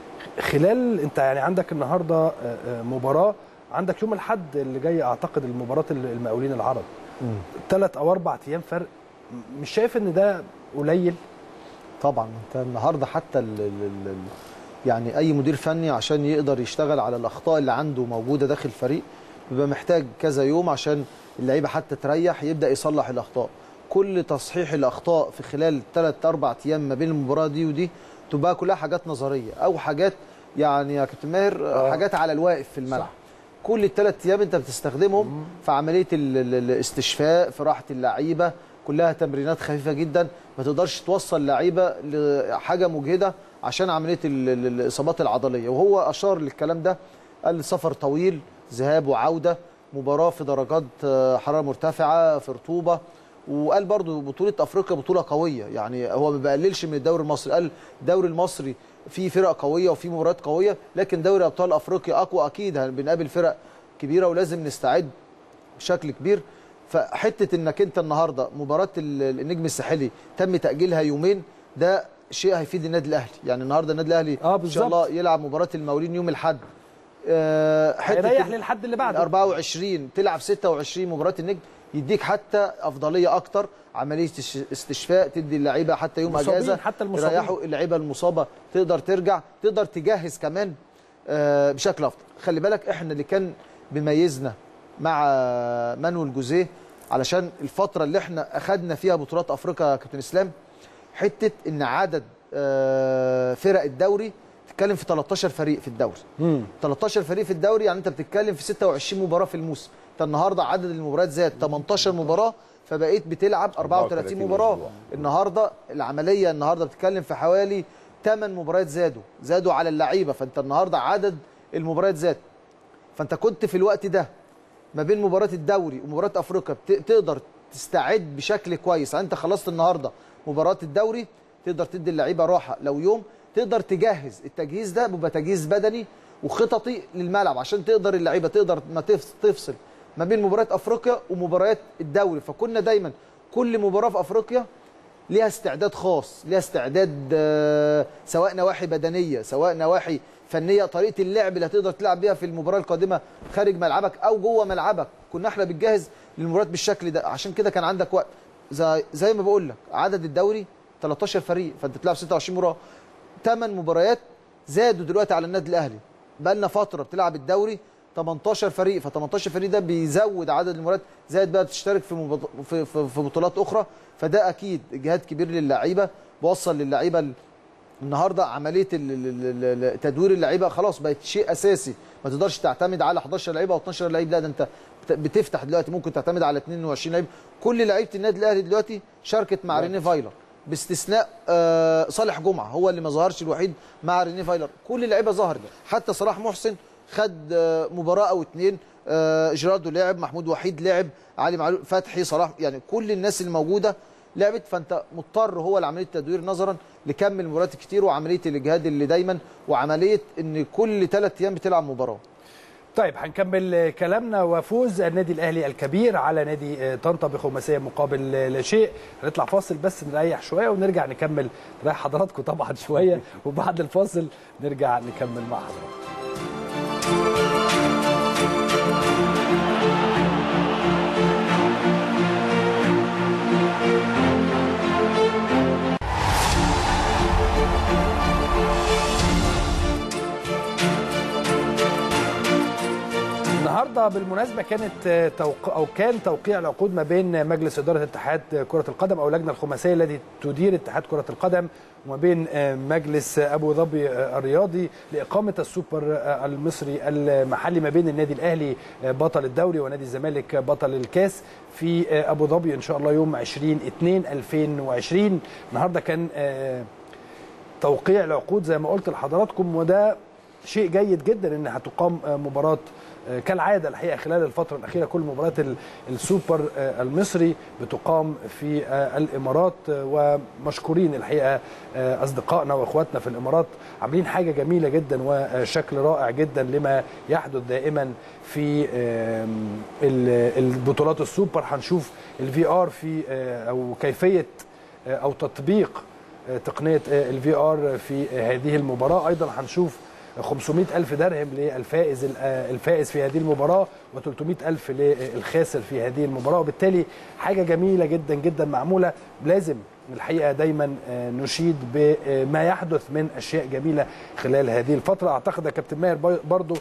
خلال انت يعني عندك النهارده آه، آه، مباراه عندك يوم الاحد اللي جاي اعتقد المباراه المقاولين العرب ثلاث او اربع ايام فرق م- مش شايف ان ده قليل طبعا انت النهارده حتى ال ال ال ال يعني اي مدير فني عشان يقدر يشتغل على الاخطاء اللي عنده موجوده داخل الفريق بيبقى محتاج كذا يوم عشان اللعيبه حتى تريح يبدا يصلح الاخطاء كل تصحيح الاخطاء في خلال 3 4 ايام ما بين المباراه دي ودي تبقى كلها حاجات نظريه او حاجات يعني يا كابتن ماهر آه. حاجات على الواقف في الملعب كل الثلاث ايام انت بتستخدمهم في عمليه ال- ال- الاستشفاء في راحه اللعيبه كلها تمرينات خفيفه جدا ما تقدرش توصل لعيبه لحاجه مجهده عشان عمليه ال- ال- الاصابات العضليه وهو اشار للكلام ده قال سفر طويل ذهاب وعوده مباراه في درجات آه، حراره مرتفعه في رطوبه وقال برضو بطوله افريقيا بطوله قويه يعني هو ما بيقللش من الدوري المصري قال الدوري المصري فيه فرق قويه وفيه مباريات قويه لكن دوري ابطال افريقيا اقوى اكيد بنقابل فرق كبيره ولازم نستعد بشكل كبير فحته انك انت النهارده مباراه ال- النجم الساحلي تم تاجيلها يومين ده شيء هيفيد النادي الاهلي يعني النهارده النادي الاهلي آه، ان شاء بالظبط. الله يلعب مباراه المقاولين يوم الاحد آه، حته هيريح ال- للحد اللي بعده 24 تلعب 26 مباراه النجم يديك حتى افضليه اكتر عمليه استش- استشفاء تدي اللعيبه حتى يوم المصابين، اجازه حتى المصابين. يريحوا اللعيبه المصابه تقدر ترجع تقدر تجهز كمان آه، بشكل افضل خلي بالك احنا اللي كان بيميزنا مع مانويل جوزيه علشان الفتره اللي احنا اخذنا فيها بطولات افريقيا يا كابتن اسلام حته ان عدد آه، فرق الدوري تتكلم في 13 فريق في الدوري 13 فريق في الدوري يعني انت بتتكلم في 26 مباراه في الموسم انت النهارده عدد المباريات زاد 18 مباراه فبقيت بتلعب 34 مباراه أسبوع. النهارده العمليه النهارده بتتكلم في حوالي 8 مباريات زادوا زادوا على اللعيبه فانت النهارده عدد المباريات زاد فانت كنت في الوقت ده ما بين مباراه الدوري ومباراه افريقيا بت- تقدر تستعد بشكل كويس يعني انت خلصت النهارده مباراه الدوري تقدر تدي اللعيبه راحه لو يوم تقدر تجهز التجهيز ده بيبقى تجهيز بدني وخططي للملعب عشان تقدر اللعيبه تقدر ما تفص- تفصل ما بين مباريات افريقيا ومباريات الدوري فكنا دايما كل مباراه في افريقيا ليها استعداد خاص ليها استعداد آه، سواء نواحي بدنيه سواء نواحي فنيه طريقه اللعب اللي هتقدر تلعب بيها في المباراه القادمه خارج ملعبك او جوه ملعبك كنا احنا بنجهز للمباريات بالشكل ده عشان كده كان عندك وقت زي, زي ما بقول لك عدد الدوري 13 فريق فانت بتلعب 26 مباراه 8 مباريات زادوا دلوقتي على النادي الاهلي بقى لنا فتره بتلعب الدوري 18 فريق ف 18 فريق ده بيزود عدد المباريات زائد بقى بتشترك في, مبط... في, في, في بطولات اخرى فده اكيد جهاد كبير للعيبه بوصل للعيبه ال- النهارده عمليه ال- ال- ال- ال- تدوير اللعيبه خلاص بقت شيء اساسي ما تقدرش تعتمد على 11 لعيبه او 12 لعيب لا ده انت بت- بتفتح دلوقتي ممكن تعتمد على 22 لعيب كل لعيبه النادي الاهلي دلوقتي شاركت مع ريني فايلر باستثناء آه صالح جمعه هو اللي ما ظهرش الوحيد مع ريني فايلر كل اللعيبه ظهرت حتى صلاح محسن خد آه مباراه او اتنين آه جيراردو لعب محمود وحيد لعب علي معلول فتحي صلاح يعني كل الناس الموجوده لعبت فانت مضطر هو لعمليه التدوير نظرا لكم المباريات كتير وعمليه الاجهاد اللي دايما وعمليه ان كل ثلاث ايام بتلعب مباراه طيب هنكمل كلامنا وفوز النادي الاهلي الكبير على نادي طنطا بخماسيه مقابل لا شيء هنطلع فاصل بس نريح شويه ونرجع نكمل نريح حضراتكم طبعا شويه وبعد الفاصل نرجع نكمل مع حضراتكم النهارده بالمناسبه كانت توق... او كان توقيع العقود ما بين مجلس اداره اتحاد كره القدم او اللجنه الخماسيه التي تدير اتحاد كره القدم وما بين مجلس ابو ظبي الرياضي لاقامه السوبر المصري المحلي ما بين النادي الاهلي بطل الدوري ونادي الزمالك بطل الكاس في ابو ظبي ان شاء الله يوم 20 2 2020 النهارده كان توقيع العقود زي ما قلت لحضراتكم وده شيء جيد جدا ان هتقام مباراه كالعاده الحقيقه خلال الفتره الاخيره كل مباريات السوبر المصري بتقام في الامارات ومشكورين الحقيقه اصدقائنا واخواتنا في الامارات عاملين حاجه جميله جدا وشكل رائع جدا لما يحدث دائما في البطولات السوبر هنشوف الفي ار في او كيفيه او تطبيق تقنيه الفي ار في هذه المباراه ايضا هنشوف 500 ألف درهم للفائز الفائز في هذه المباراة و300 ألف للخاسر في هذه المباراة وبالتالي حاجة جميلة جدا جدا معمولة لازم الحقيقة دايما نشيد بما يحدث من أشياء جميلة خلال هذه الفترة أعتقد يا كابتن ماهر برضو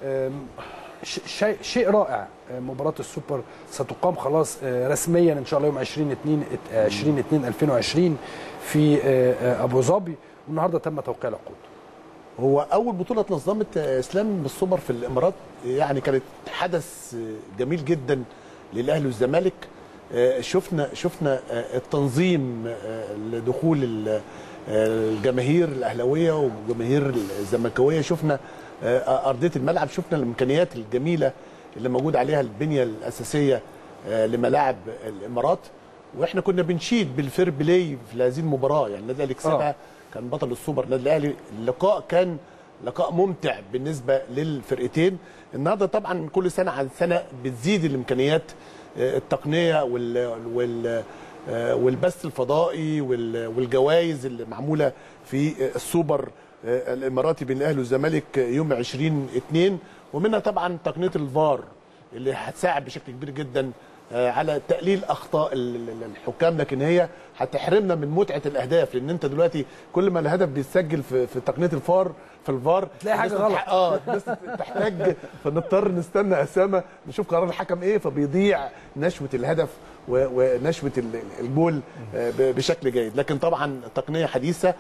شيء شيء رائع مباراة السوبر ستقام خلاص رسميا إن شاء الله يوم 20 2 20 2 2020 في أبو ظبي والنهارده تم توقيع العقود هو اول بطوله اتنظمت اسلام بالسوبر في الامارات يعني كانت حدث جميل جدا للاهلي والزمالك شفنا شفنا التنظيم لدخول الجماهير الاهلاويه والجماهير الزملكاويه شفنا ارضيه الملعب شفنا الامكانيات الجميله اللي موجود عليها البنيه الاساسيه لملاعب الامارات واحنا كنا بنشيد بالفير بلاي في هذه المباراه يعني النادي الاهلي كسبها كان بطل السوبر النادي الاهلي اللقاء كان لقاء ممتع بالنسبه للفرقتين النهارده طبعا كل سنه عن سنه بتزيد الامكانيات التقنيه وال وال والبث الفضائي والجوائز اللي معموله في السوبر الاماراتي بين الاهلي والزمالك يوم 20 2 ومنها طبعا تقنيه الفار اللي هتساعد بشكل كبير جدا على تقليل اخطاء الحكام لكن هي هتحرمنا من متعه الاهداف لان انت دلوقتي كل ما الهدف بيتسجل في, في تقنيه الفار في الفار تلاقي حاجه غلط اه الناس تحتاج فنضطر نستنى اسامه نشوف قرار الحكم ايه فبيضيع نشوه الهدف ونشوه الجول بشكل جيد لكن طبعا تقنيه حديثه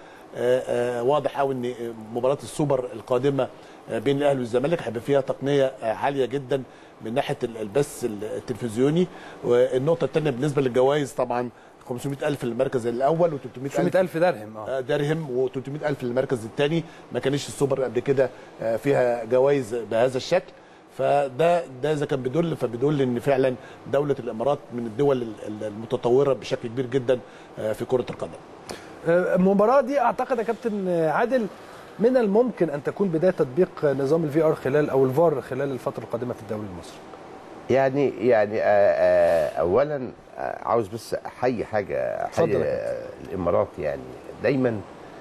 واضح قوي ان مباراه السوبر القادمه بين الاهلي والزمالك هيبقى فيها تقنيه عاليه جدا من ناحيه البث التلفزيوني والنقطه الثانيه بالنسبه للجوائز طبعا 500 ألف للمركز الأول و300 ألف, ألف درهم آه. درهم و300 ألف للمركز الثاني ما كانش السوبر قبل كده فيها جوائز بهذا الشكل فده ده اذا كان بيدل فبيدل ان فعلا دوله الامارات من الدول المتطوره بشكل كبير جدا في كره القدم. المباراه دي اعتقد يا كابتن عادل من الممكن ان تكون بدايه تطبيق نظام الفي ار خلال او الفار خلال الفتره القادمه في الدوري المصري. يعني يعني اولا عاوز بس احيي حاجه احيي الامارات يعني دايما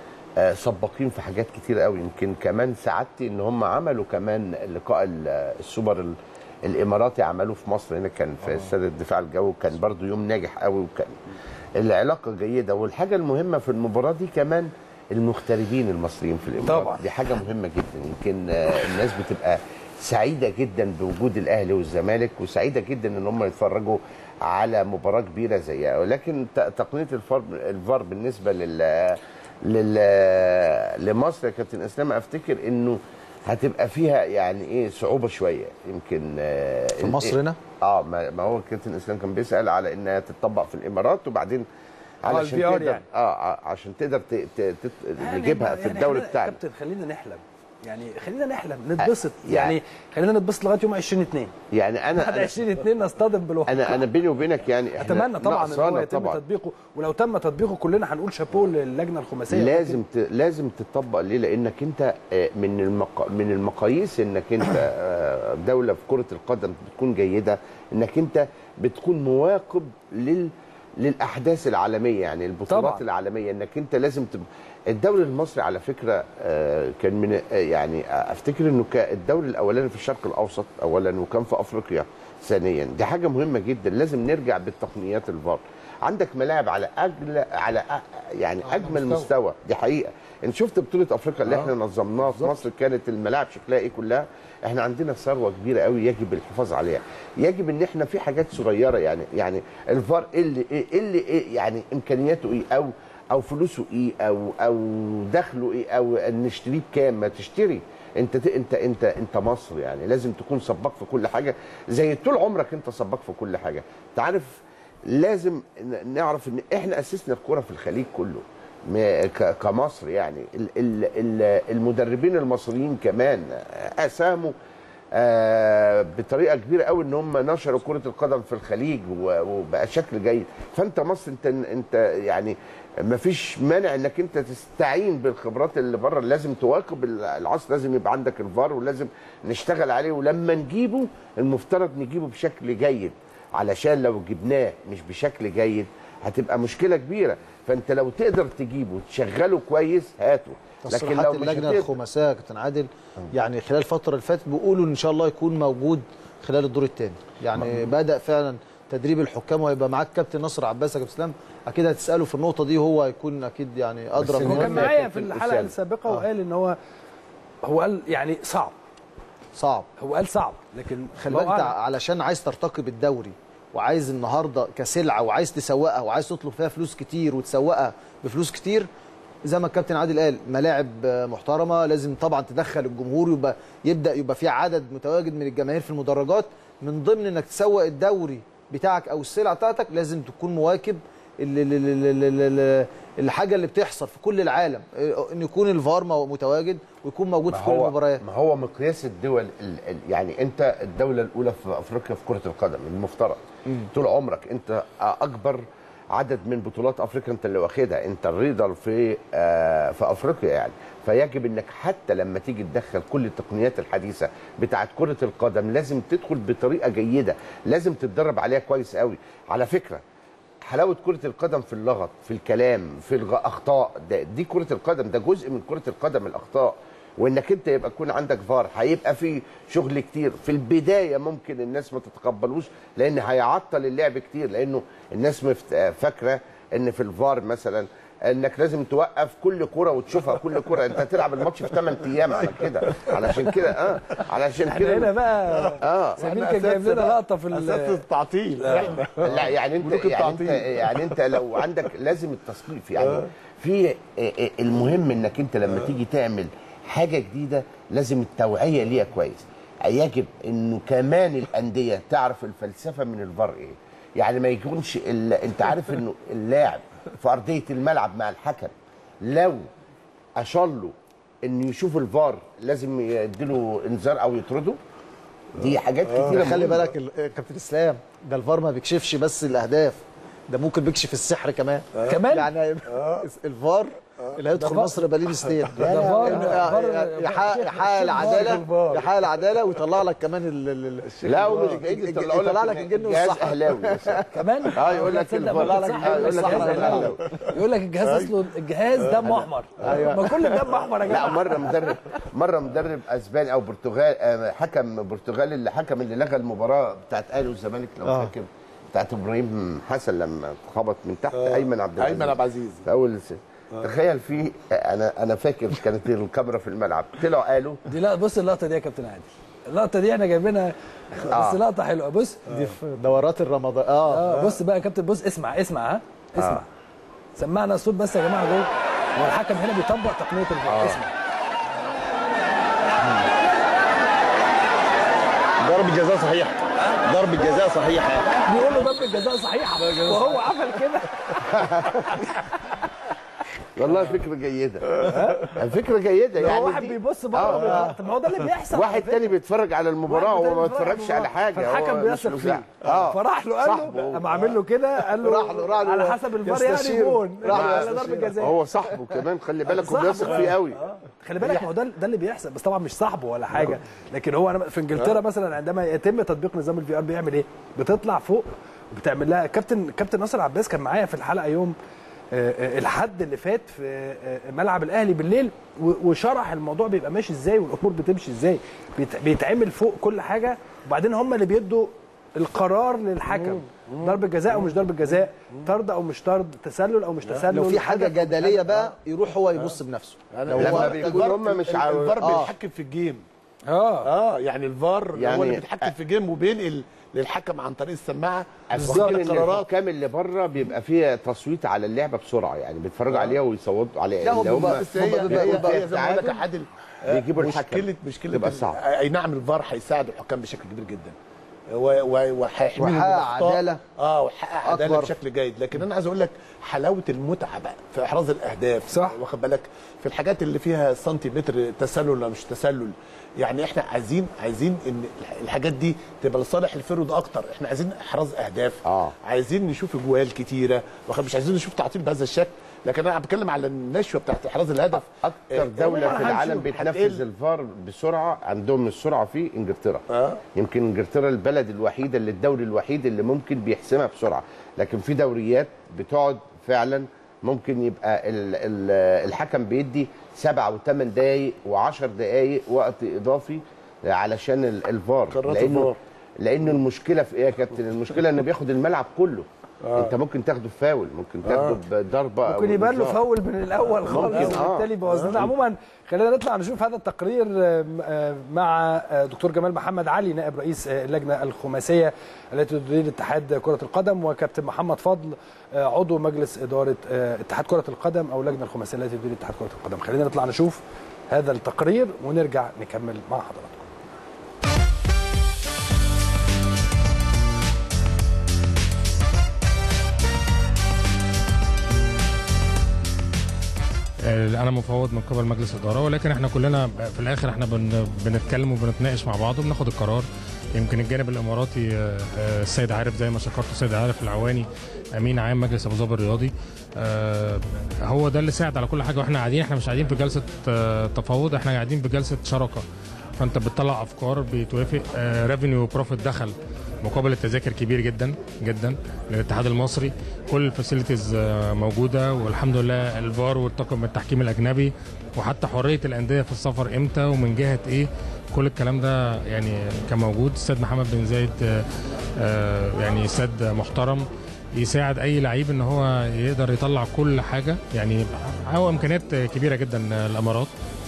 سباقين في حاجات كتير قوي يمكن كمان سعادتي ان هم عملوا كمان لقاء السوبر الاماراتي عملوه في مصر هنا كان في استاد الدفاع الجوي كان برضو يوم ناجح قوي وكان العلاقه جيده والحاجه المهمه في المباراه دي كمان المغتربين المصريين في الامارات طبعا. دي حاجه مهمه جدا يمكن الناس بتبقى سعيده جدا بوجود الاهلي والزمالك وسعيده جدا ان هم يتفرجوا على مباراه كبيره زيها ولكن تقنيه الفار الفار بالنسبه لل لل لمصر يا كابتن اسلام افتكر انه هتبقى فيها يعني ايه صعوبه شويه يمكن في مصر هنا؟ اه ما ما هو كابتن اسلام كان بيسال على انها تطبق في الامارات وبعدين علشان الفي آر تقدر يعني. اه عشان تقدر ت- ت- ت- نجيبها في الدوري إحنا- بتاعنا كابتن خلينا نحلم يعني خلينا نحلم نتبسط يعني- يعني خلينا نتبسط لغايه يوم 20 2 يعني انا بعد انا 20 2 نصطدم بالواقع انا, أنا بيني وبينك يعني إحنا اتمنى طبعا ان هو ناقصانا يتم طبعاً. تطبيقه ولو تم تطبيقه كلنا هنقول شابوه للجنه الخماسيه لازم ت... لازم تطبق ليه لانك انت آه، من المق... من المقاييس انك انت آه، دوله في كره القدم بتكون جيده انك انت بتكون مواكب لل للاحداث العالميه يعني البطولات طبعاً. طبعا. العالميه انك انت لازم تب... الدوري المصري على فكره آه، كان من آه، يعني آه، افتكر انه كان الدوري الاولاني في الشرق الاوسط اولا وكان في افريقيا ثانيا دي حاجه مهمه جدا لازم نرجع بالتقنيات الفار عندك ملاعب على اجل على أ- يعني اجمل مستوى. مستوى دي حقيقه انت شفت بطوله افريقيا اللي احنا نظمناها في مصر كانت الملاعب شكلها ايه كلها احنا عندنا ثروه كبيره قوي يجب الحفاظ عليها يجب ان احنا في حاجات صغيره يعني يعني الفار إيه اللي ايه إيه اللي ايه يعني امكانياته ايه او او فلوسه ايه او او دخله ايه او نشتريه بكام ما تشتري انت ت- انت انت انت مصر يعني لازم تكون سباق في كل حاجه زي طول عمرك انت سباق في كل حاجه انت عارف لازم ن- نعرف ان احنا اسسنا الكوره في الخليج كله م- ك- كمصر يعني ال- ال- ال- المدربين المصريين كمان اساموا آه، بطريقه كبيره قوي ان هم نشروا كره القدم في الخليج و- وبقى شكل جيد فانت مصر انت انت يعني ما فيش مانع انك انت تستعين بالخبرات اللي بره لازم تواكب العصر لازم يبقى عندك الفار ولازم نشتغل عليه ولما نجيبه المفترض نجيبه بشكل جيد علشان لو جبناه مش بشكل جيد هتبقى مشكله كبيره فانت لو تقدر تجيبه وتشغله كويس هاته تصريحات اللجنه هتقدر- الخماسيه يا كابتن عادل يعني خلال الفتره اللي فاتت بيقولوا ان شاء الله يكون موجود خلال الدور الثاني يعني بدا فعلا تدريب الحكام وهيبقى معاك كابتن نصر عباس يا كابتن اسلام اكيد هتساله في النقطه دي وهو هيكون اكيد يعني ادرى بس هو من كان المهم يا معايا في كابتن الحلقه أسامة. السابقه وقال ان هو هو قال يعني صعب صعب هو قال صعب لكن خلي الله بالك انت أعلم. علشان عايز ترتقي بالدوري وعايز النهارده كسلعه وعايز تسوقها وعايز تطلب فيها فلوس كتير وتسوقها بفلوس كتير زي ما الكابتن عادل قال ملاعب آه، محترمه لازم طبعا تدخل الجمهور يبقى يبدا يبقى في عدد متواجد من الجماهير في المدرجات من ضمن انك تسوق الدوري بتاعك او السلعه بتاعتك لازم تكون مواكب ال- ال- ال- ال- ال- ال- الحاجه اللي بتحصل في كل العالم آه، ان يكون الفار مو- متواجد ويكون موجود ما في كل هو المباريات ما هو مقياس الدول ال ال يعني انت الدوله الاولى في افريقيا في كره القدم المفترض طول عمرك انت اكبر عدد من بطولات افريقيا انت اللي واخدها انت الريدر في آه في افريقيا يعني فيجب انك حتى لما تيجي تدخل كل التقنيات الحديثه بتاعت كره القدم لازم تدخل بطريقه جيده لازم تتدرب عليها كويس قوي على فكره حلاوه كره القدم في اللغط في الكلام في الاخطاء ده دي كره القدم ده جزء من كره القدم الاخطاء وانك انت يبقى يكون عندك فار هيبقى في شغل كتير في البدايه ممكن الناس ما تتقبلوش لان هيعطل اللعب كتير لانه الناس مفت- فاكره ان في الفار مثلا انك لازم توقف كل كره وتشوفها كل كره انت هتلعب الماتش في 8 ايام على كده علشان كده اه علشان احنا هنا كده بقى اه سمير كان جايب لنا لقطه في اساس ال- التعطيل احنا لا يعني انت ملوك يعني انت التعطيل. يعني انت لو عندك لازم التصنيف يعني في اه، اه، المهم انك انت لما تيجي تعمل حاجه جديده لازم التوعيه ليها كويس يجب انه كمان الانديه تعرف الفلسفه من الفار ايه يعني ما يكونش ال... انت عارف انه اللاعب في ارضيه الملعب مع الحكم لو اشار له انه يشوف الفار لازم يديله انذار او يطرده دي حاجات كتيره خلي مهمة. بالك ال- كابتن اسلام ده الفار ما بيكشفش بس الاهداف ده ممكن بيكشف السحر كمان كمان؟ يعني الفار اللي هيدخل فار- مصر بليل ستيت ده فار- يعني فار- يحقق شيخ- يحقق شيخ العداله فار. يحقق العداله ويطلع لك كمان ال- ال- ال- لا ومش الج- بعيد الج- يطلعوا يطلع لك إن الجن الجهاز والصحراء اهلاوي مثلا كمان اه يقول لك تصدق الفار. ما بتصح آه، يقول لك الجهاز الفار. أهلاوي. يقول لك الجهاز اصله الجهاز دمه احمر ما كل دم احمر يا لا جماعه مره مدرب مره مدرب اسباني او برتغال آه، حكم برتغالي اللي حكم اللي لغى المباراه بتاعت الاهلي والزمالك لو آه. فاكر بتاعت ابراهيم حسن لما اتخبط من تحت ايمن عبد العزيز ايمن عبد العزيز في اول س... تخيل في انا انا فاكر كانت الكاميرا في الملعب طلعوا قالوا دي لا بص اللقطه دي يا كابتن عادل اللقطه دي احنا جايبينها بس آه. لقطه حلوه بص دي في دورات الرمضان اه اه بص بقى يا كابتن بص اسمع اسمع ها اسمع سمعنا الصوت بس يا جماعه جوه هو الحكم هنا بيطبق تقنيه الفار اسمع ضرب جزاء صحيح ضرب جزاء صحيحه بيقول له ضربه جزاء صحيحه وهو عمل كده والله فكره جيده فكره جيده يعني يعني واحد دي- بيبص بره آه. وبيغلط. طب ما هو ده اللي بيحصل على واحد فكرة. تاني بيتفرج على المباراه واحد وهو ما بيتفرج على بيتفرجش على حاجه فالحكم هو مش بيثق مذاع. فيه اه فراح له قال صاحبه. له قام عامل له كده قال له راح له- راح له على حسب الفار يعني يستشيره. جون راح له على يستشيره. ضربه جزاء هو صاحبه كمان خلي بالك صاحبه. وبيثق فيه قوي خلي بالك ما هو ده ده اللي بيحصل بس طبعا مش صاحبه ولا حاجه لكن هو انا في انجلترا مثلا عندما يتم تطبيق نظام الفي ار بيعمل ايه؟ بتطلع فوق وبتعمل لها كابتن كابتن ناصر عباس كان معايا في الحلقه يوم آه، آه، الحد اللي فات في آه، ملعب الاهلي بالليل و- وشرح الموضوع بيبقى ماشي ازاي والامور بتمشي ازاي بيت- بيتعمل فوق كل حاجه وبعدين هم اللي بيدوا القرار للحكم ضربه جزاء او مش ضربه جزاء طرد او مش طرد تسلل او مش تسلل لو في حاجه هدف أو مش جدليه هدف. بقى يروح هو يبص بنفسه لو لما هو بيكون هم مش عاو- الفار آه. بيتحكم في الجيم اه اه يعني الفار يعني- هو اللي بيتحكم في الجيم وبينقل للحكم عن طريق السماعه بالظبط واخد ان القرارات الحكام اللي بره بيبقى فيها تصويت على اللعبه بسرعه يعني بيتفرجوا عليها ويصوتوا عليها لا، هو اللي هم بيبقى- بس هي هم بيبقوا هي, بقى هي زي ما بقول لك يا عادل آه، بيجيبوا الحكم. مشكله مشكله تبقى ال- صعب. اي نعم الفار هيساعد الحكام بشكل كبير جدا و- و- وهيحميهم من ويحقق الأخطاء. عدالة اه ويحقق عداله أكبر. بشكل جيد لكن انا عايز اقول لك حلاوه المتعه بقى في احراز الاهداف صح. واخد بالك في الحاجات اللي فيها سنتيمتر تسلل ولا مش تسلل يعني احنا عايزين عايزين ان الحاجات دي تبقى لصالح الفرد اكتر احنا عايزين احراز اهداف آه. عايزين نشوف اجوال كتيره واخد- مش عايزين نشوف تعطيل بهذا الشكل لكن انا بتكلم على النشوه بتاعت احراز الهدف اكتر دوله في هنشوف العالم هتقل. بتنفذ الفار بسرعه عندهم السرعه فيه انجلترا آه. يمكن انجلترا البلد الوحيده اللي الدوري الوحيد اللي ممكن بيحسمها بسرعه لكن في دوريات بتقعد فعلا ممكن يبقى ال ال الحكم بيدي سبعة وثمان دقايق وعشر دقايق وقت اضافي علشان ال- الفار قرارات لانه الفار. لان المشكله في ايه يا كابتن المشكله انه بياخد الملعب كله آه. انت ممكن تاخده فاول ممكن تاخده بضربه أو ممكن يبان له إنذار. فاول من الاول خالص ممكن، آه. وبالتالي يبوظ لنا عموما خلينا نطلع نشوف هذا التقرير آم، آم، مع آه، دكتور جمال محمد علي نائب رئيس آه، اللجنه الخماسيه التي تدير اتحاد كره القدم وكابتن محمد فضل آه، عضو مجلس اداره آه، اتحاد كره القدم او اللجنه الخماسيه التي تدير اتحاد كره القدم خلينا نطلع نشوف هذا التقرير ونرجع نكمل مع حضراتكم آه، انا مفوض من قبل مجلس اداره ولكن احنا كلنا في الاخر احنا بن بنتكلم وبنتناقش مع بعض وبناخد القرار يمكن الجانب الاماراتي آه، آه، السيد عارف زي ما شكرت السيد عارف العواني امين عام مجلس ابو ظبي الرياضي آه، هو ده اللي ساعد على كل حاجه واحنا قاعدين احنا مش قاعدين في جلسه آه، تفاوض احنا قاعدين في جلسه شراكه فانت بتطلع افكار بيتوافق ريفينيو بروفيت دخل مقابل التذاكر كبير جدا جدا للاتحاد المصري كل الفاسيلتيز موجوده والحمد لله الفار والطاقم التحكيم الاجنبي وحتى حريه الانديه في السفر امتى ومن جهه ايه كل الكلام ده يعني كان موجود استاذ محمد بن زايد آه، آه، يعني استاذ محترم يساعد اي لعيب ان هو يقدر يطلع كل حاجه يعني هو امكانيات كبيره جدا الامارات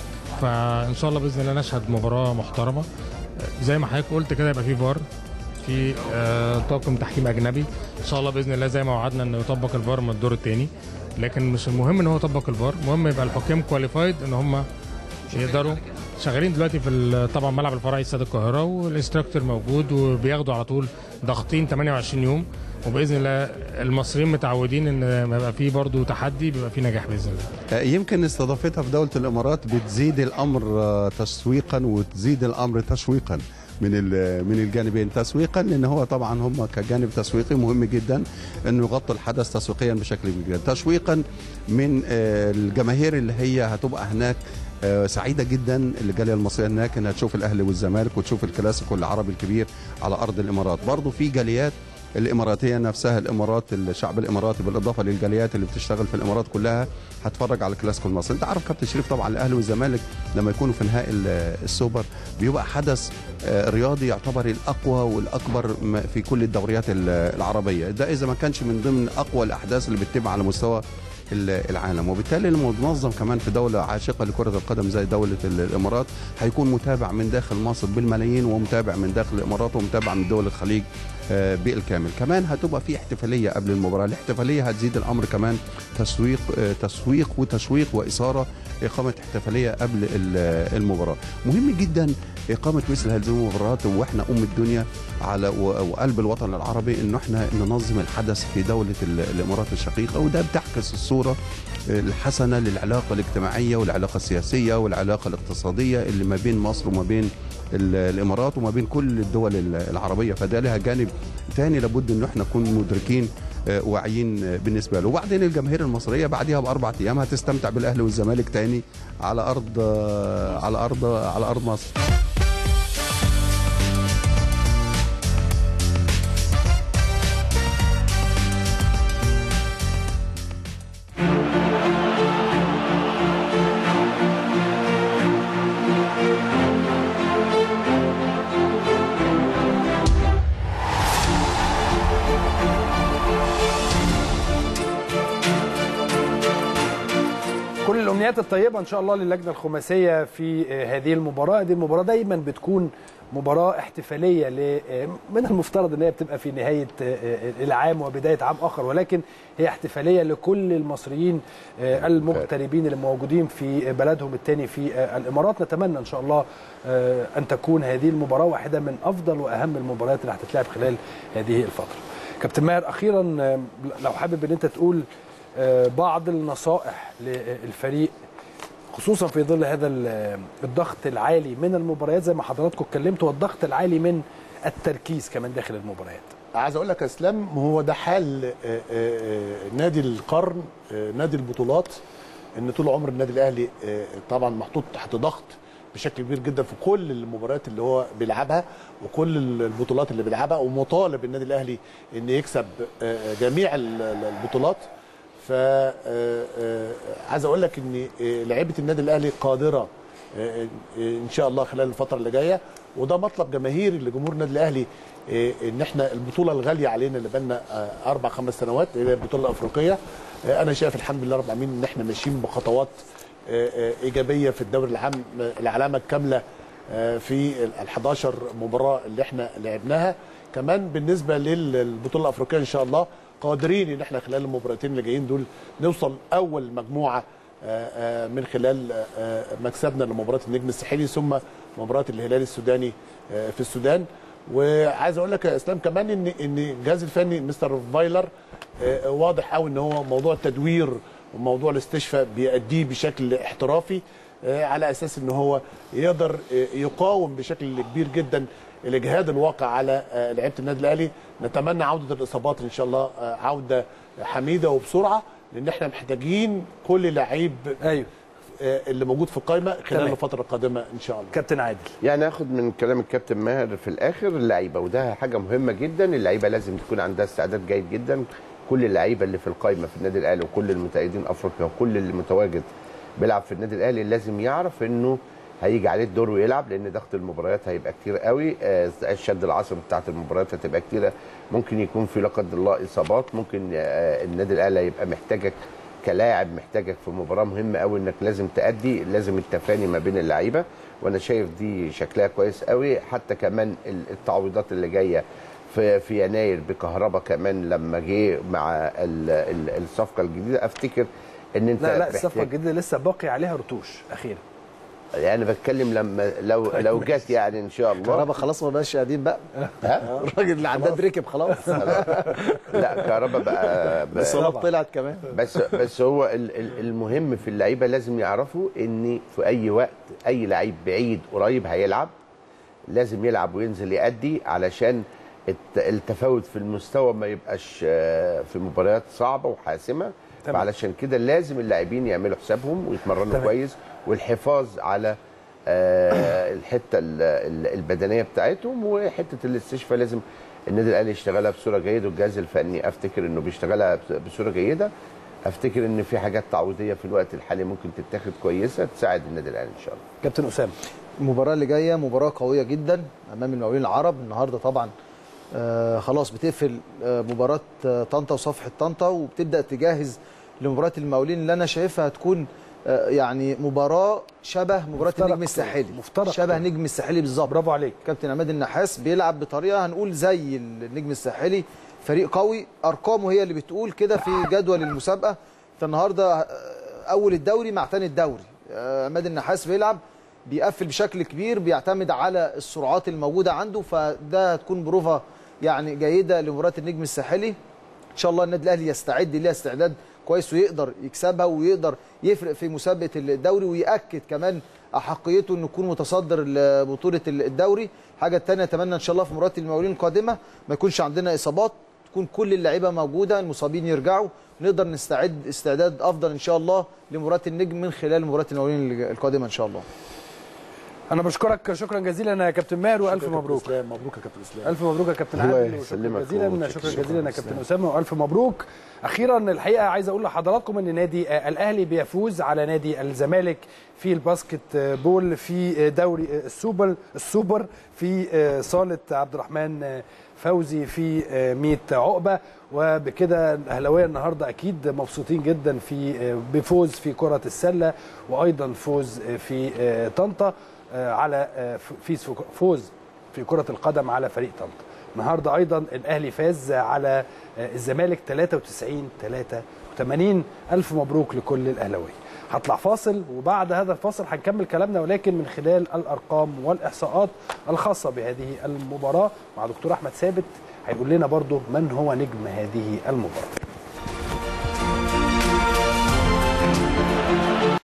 فان شاء الله باذن الله نشهد مباراه محترمه زي ما حضرتك قلت كده يبقى في فار في آه، طاقم تحكيم اجنبي ان شاء الله باذن الله زي ما وعدنا انه يطبق الفار من الدور الثاني لكن مش المهم ان هو يطبق الفار المهم يبقى الحكام كواليفايد ان هم يقدروا شغالين دلوقتي في ال- طبعا ملعب الفرعي استاد القاهره والانستراكتور موجود وبياخدوا على طول ضاغطين 28 يوم وباذن الله المصريين متعودين ان ما يبقى فيه برضه تحدي بيبقى فيه نجاح باذن الله يمكن استضافتها في دولة الإمارات بتزيد الأمر آه، تسويقا وتزيد الأمر تشويقا من ال- من الجانبين تسويقا لان هو طبعا هم كجانب تسويقي مهم جدا انه يغطوا الحدث تسويقيا بشكل كبير جدا تشويقا من آه، الجماهير اللي هي هتبقى هناك آه، سعيده جدا الجاليه المصريه هناك انها تشوف الاهلي والزمالك وتشوف الكلاسيكو العربي الكبير على ارض الامارات برضه في جاليات الاماراتيه نفسها الامارات الشعب الاماراتي بالاضافه للجاليات اللي بتشتغل في الامارات كلها هتفرج على الكلاسيكو المصري انت عارف كابتن شريف طبعا الاهلي والزمالك لما يكونوا في نهائي ال- السوبر بيبقى حدث آه، رياضي يعتبر الاقوى والاكبر م- في كل الدوريات ال- العربيه ده اذا ما كانش من ضمن اقوى الاحداث اللي بتتم على مستوى ال- العالم وبالتالي المنظم كمان في دولة عاشقة لكرة القدم زي دولة ال- الإمارات هيكون متابع من داخل مصر بالملايين ومتابع من داخل الإمارات ومتابع من دول الخليج آه، بالكامل كمان هتبقى في احتفالية قبل المباراة الاحتفالية هتزيد الأمر كمان تسويق آه، تسويق وتشويق وإثارة إقامة احتفالية قبل ال- المباراة مهم جدا إقامة مثل هذه المباريات وإحنا أم الدنيا على و- وقلب الوطن العربي إنه إحنا ننظم الحدث في دولة ال- الإمارات الشقيقة وده بتعكس الصورة الحسنه للعلاقه الاجتماعيه والعلاقه السياسيه والعلاقه الاقتصاديه اللي ما بين مصر وما بين ال- الامارات وما بين كل الدول ال- العربيه فده لها جانب ثاني لابد ان احنا نكون مدركين آه، واعيين آه، بالنسبه له وبعدين الجماهير المصريه بعدها باربع ايام هتستمتع بالاهلي والزمالك تاني على ارض آه، على ارض على ارض مصر كل الامنيات الطيبه ان شاء الله للجنه الخماسيه في آه، هذه المباراه دي المباراه دايما بتكون مباراه احتفاليه ل- آه، من المفترض ان هي بتبقى في نهايه آه، آه، العام وبدايه عام اخر ولكن هي احتفاليه لكل المصريين آه، المغتربين اللي موجودين في بلدهم الثاني في آه، الامارات نتمنى ان شاء الله آه، ان تكون هذه المباراه واحده من افضل واهم المباريات اللي هتتلعب خلال هذه الفتره كابتن ماهر اخيرا آه، لو حابب ان انت تقول آه، بعض النصائح للفريق خصوصا في ظل هذا ال- الضغط العالي من المباريات زي ما حضراتكم اتكلمتوا والضغط العالي من التركيز كمان داخل المباريات عايز اقول لك يا اسلام هو ده حال آه، آه، آه، نادي القرن آه، نادي البطولات ان طول عمر النادي الاهلي آه، طبعا محطوط تحت ضغط بشكل كبير جدا في كل المباريات اللي هو بيلعبها وكل البطولات اللي بيلعبها ومطالب النادي الاهلي ان يكسب آه، جميع ال- ال- البطولات ف آه، آه، عايز اقول لك ان آه، لعيبه النادي الاهلي قادره آه، آه، ان شاء الله خلال الفتره اللي جايه وده مطلب جماهيري لجمهور النادي الاهلي آه، ان احنا البطوله الغاليه علينا اللي بقالنا آه، اربع خمس سنوات هي البطوله الافريقيه آه، انا شايف الحمد لله رب العالمين ان احنا ماشيين بخطوات آه، آه، ايجابيه في الدوري العام آه، العلامه الكامله آه، في ال 11 مباراه اللي احنا لعبناها كمان بالنسبه للبطوله الافريقيه ان شاء الله قادرين ان احنا خلال المباراتين اللي جايين دول نوصل اول مجموعه آه، آه، من خلال آه، مكسبنا لمباراه النجم الساحلي ثم مباراه الهلال السوداني آه، في السودان وعايز اقول لك يا اسلام كمان ان ان الجهاز الفني مستر فايلر آه، واضح قوي ان هو موضوع التدوير وموضوع الاستشفاء بيأديه بشكل احترافي آه، على اساس ان هو يقدر آه، يقاوم بشكل كبير جدا الاجهاد الواقع على آه، لعيبه النادي الاهلي نتمنى عوده الاصابات ان شاء الله آه، عوده حميده وبسرعه لان احنا محتاجين كل لعيب ايوه اللي موجود في القائمه خلال تمام. الفتره القادمه ان شاء الله كابتن عادل يعني اخد من كلام الكابتن ماهر في الاخر اللعيبه وده حاجه مهمه جدا اللعيبه لازم تكون عندها استعداد جيد جدا كل اللعيبه اللي في القائمه في النادي الاهلي وكل المتأيدين افريقيا وكل اللي متواجد بيلعب في النادي الاهلي لازم يعرف انه هيجي عليه الدور ويلعب لان ضغط المباريات هيبقى كتير قوي آه، الشد العصبي بتاعت المباريات هتبقى كتيره ممكن يكون في لا قدر الله اصابات ممكن آه، النادي الاهلي هيبقى محتاجك كلاعب محتاجك في مباراه مهمه قوي انك لازم تأدي لازم التفاني ما بين اللعيبه وانا شايف دي شكلها كويس قوي حتى كمان ال- التعويضات اللي جايه في في يناير بكهربا كمان لما جه مع ال- ال- الصفقه الجديده افتكر ان انت لا لا الصفقه محتاج- الجديده لسه باقي عليها رتوش اخيرا يعني بتكلم لما لو لو جت يعني ان شاء الله كهربا خلاص ما بقاش قديم بقى ها؟ الراجل اللي عداد ركب خلاص لا كهربا بقى, بقى الصلاه طلعت كمان بس بس هو ال- ال- المهم في اللعيبه لازم يعرفوا ان في اي وقت اي لعيب بعيد قريب هيلعب لازم يلعب وينزل يأدي علشان الت- التفاوت في المستوى ما يبقاش آه، في مباريات صعبه وحاسمه تمام. فعلشان كده لازم اللاعبين يعملوا حسابهم ويتمرنوا تمام. كويس والحفاظ على آه، الحته ال- ال- البدنيه بتاعتهم وحته الاستشفاء لازم النادي الاهلي يشتغلها بصوره جيده والجهاز الفني افتكر انه بيشتغلها بس- بصوره جيده افتكر ان في حاجات تعويضيه في الوقت الحالي ممكن تتاخد كويسه تساعد النادي الاهلي ان شاء الله كابتن اسامه المباراه اللي جايه مباراه قويه جدا امام المقاولين العرب النهارده طبعا آه خلاص بتقفل آه مباراه آه طنطا وصفحه طنطا وبتبدا تجهز لمباراه المقاولين اللي انا شايفها هتكون آه يعني مباراه شبه مباراه مفترق النجم الساحلي مفترق شبه نجم الساحلي بالظبط برافو عليك كابتن عماد النحاس بيلعب بطريقه هنقول زي النجم الساحلي فريق قوي ارقامه هي اللي بتقول كده في جدول المسابقه انت النهارده آه، اول الدوري مع تاني الدوري آه، عماد النحاس بيلعب بيقفل بشكل كبير بيعتمد على السرعات الموجوده عنده فده هتكون بروفه يعني جيده لمباراه النجم الساحلي ان شاء الله النادي الاهلي يستعد ليها استعداد كويس ويقدر يكسبها ويقدر يفرق في مسابقه الدوري وياكد كمان احقيته انه يكون متصدر بطوله الدوري حاجه تانية اتمنى ان شاء الله في مباراه المقاولين القادمه ما يكونش عندنا اصابات تكون كل اللعيبه موجوده المصابين يرجعوا نقدر نستعد استعداد افضل ان شاء الله لمباراه النجم من خلال مباراه المقاولين القادمه ان شاء الله انا بشكرك شكرا جزيلا يا كابتن ماهر والف مبروك مبروك يا كابتن اسلام الف مبروك يا كابتن الله عادل وشكرا يسلمك جزيلا ومتشكر. شكرا شكرا جزيلا يا كابتن اسامه والف مبروك اخيرا الحقيقه عايز اقول لحضراتكم ان نادي آه، الاهلي بيفوز على نادي الزمالك في الباسكت آه، بول في آه، دوري آه، السوبر السوبر في آه، صاله عبد الرحمن آه، فوزي في آه، 100 عقبه وبكده الاهلاويه النهارده اكيد مبسوطين جدا في آه، بفوز في كره السله وايضا فوز آه، في آه، طنطا آه، على آه، في فوز في كرة القدم على فريق طنطا النهارده ايضا الاهلي فاز على آه، الزمالك 93 83 الف مبروك لكل الاهلاويه هطلع فاصل وبعد هذا الفاصل هنكمل كلامنا ولكن من خلال الارقام والاحصاءات الخاصه بهذه المباراه مع دكتور احمد ثابت هيقول لنا برضو من هو نجم هذه المباراه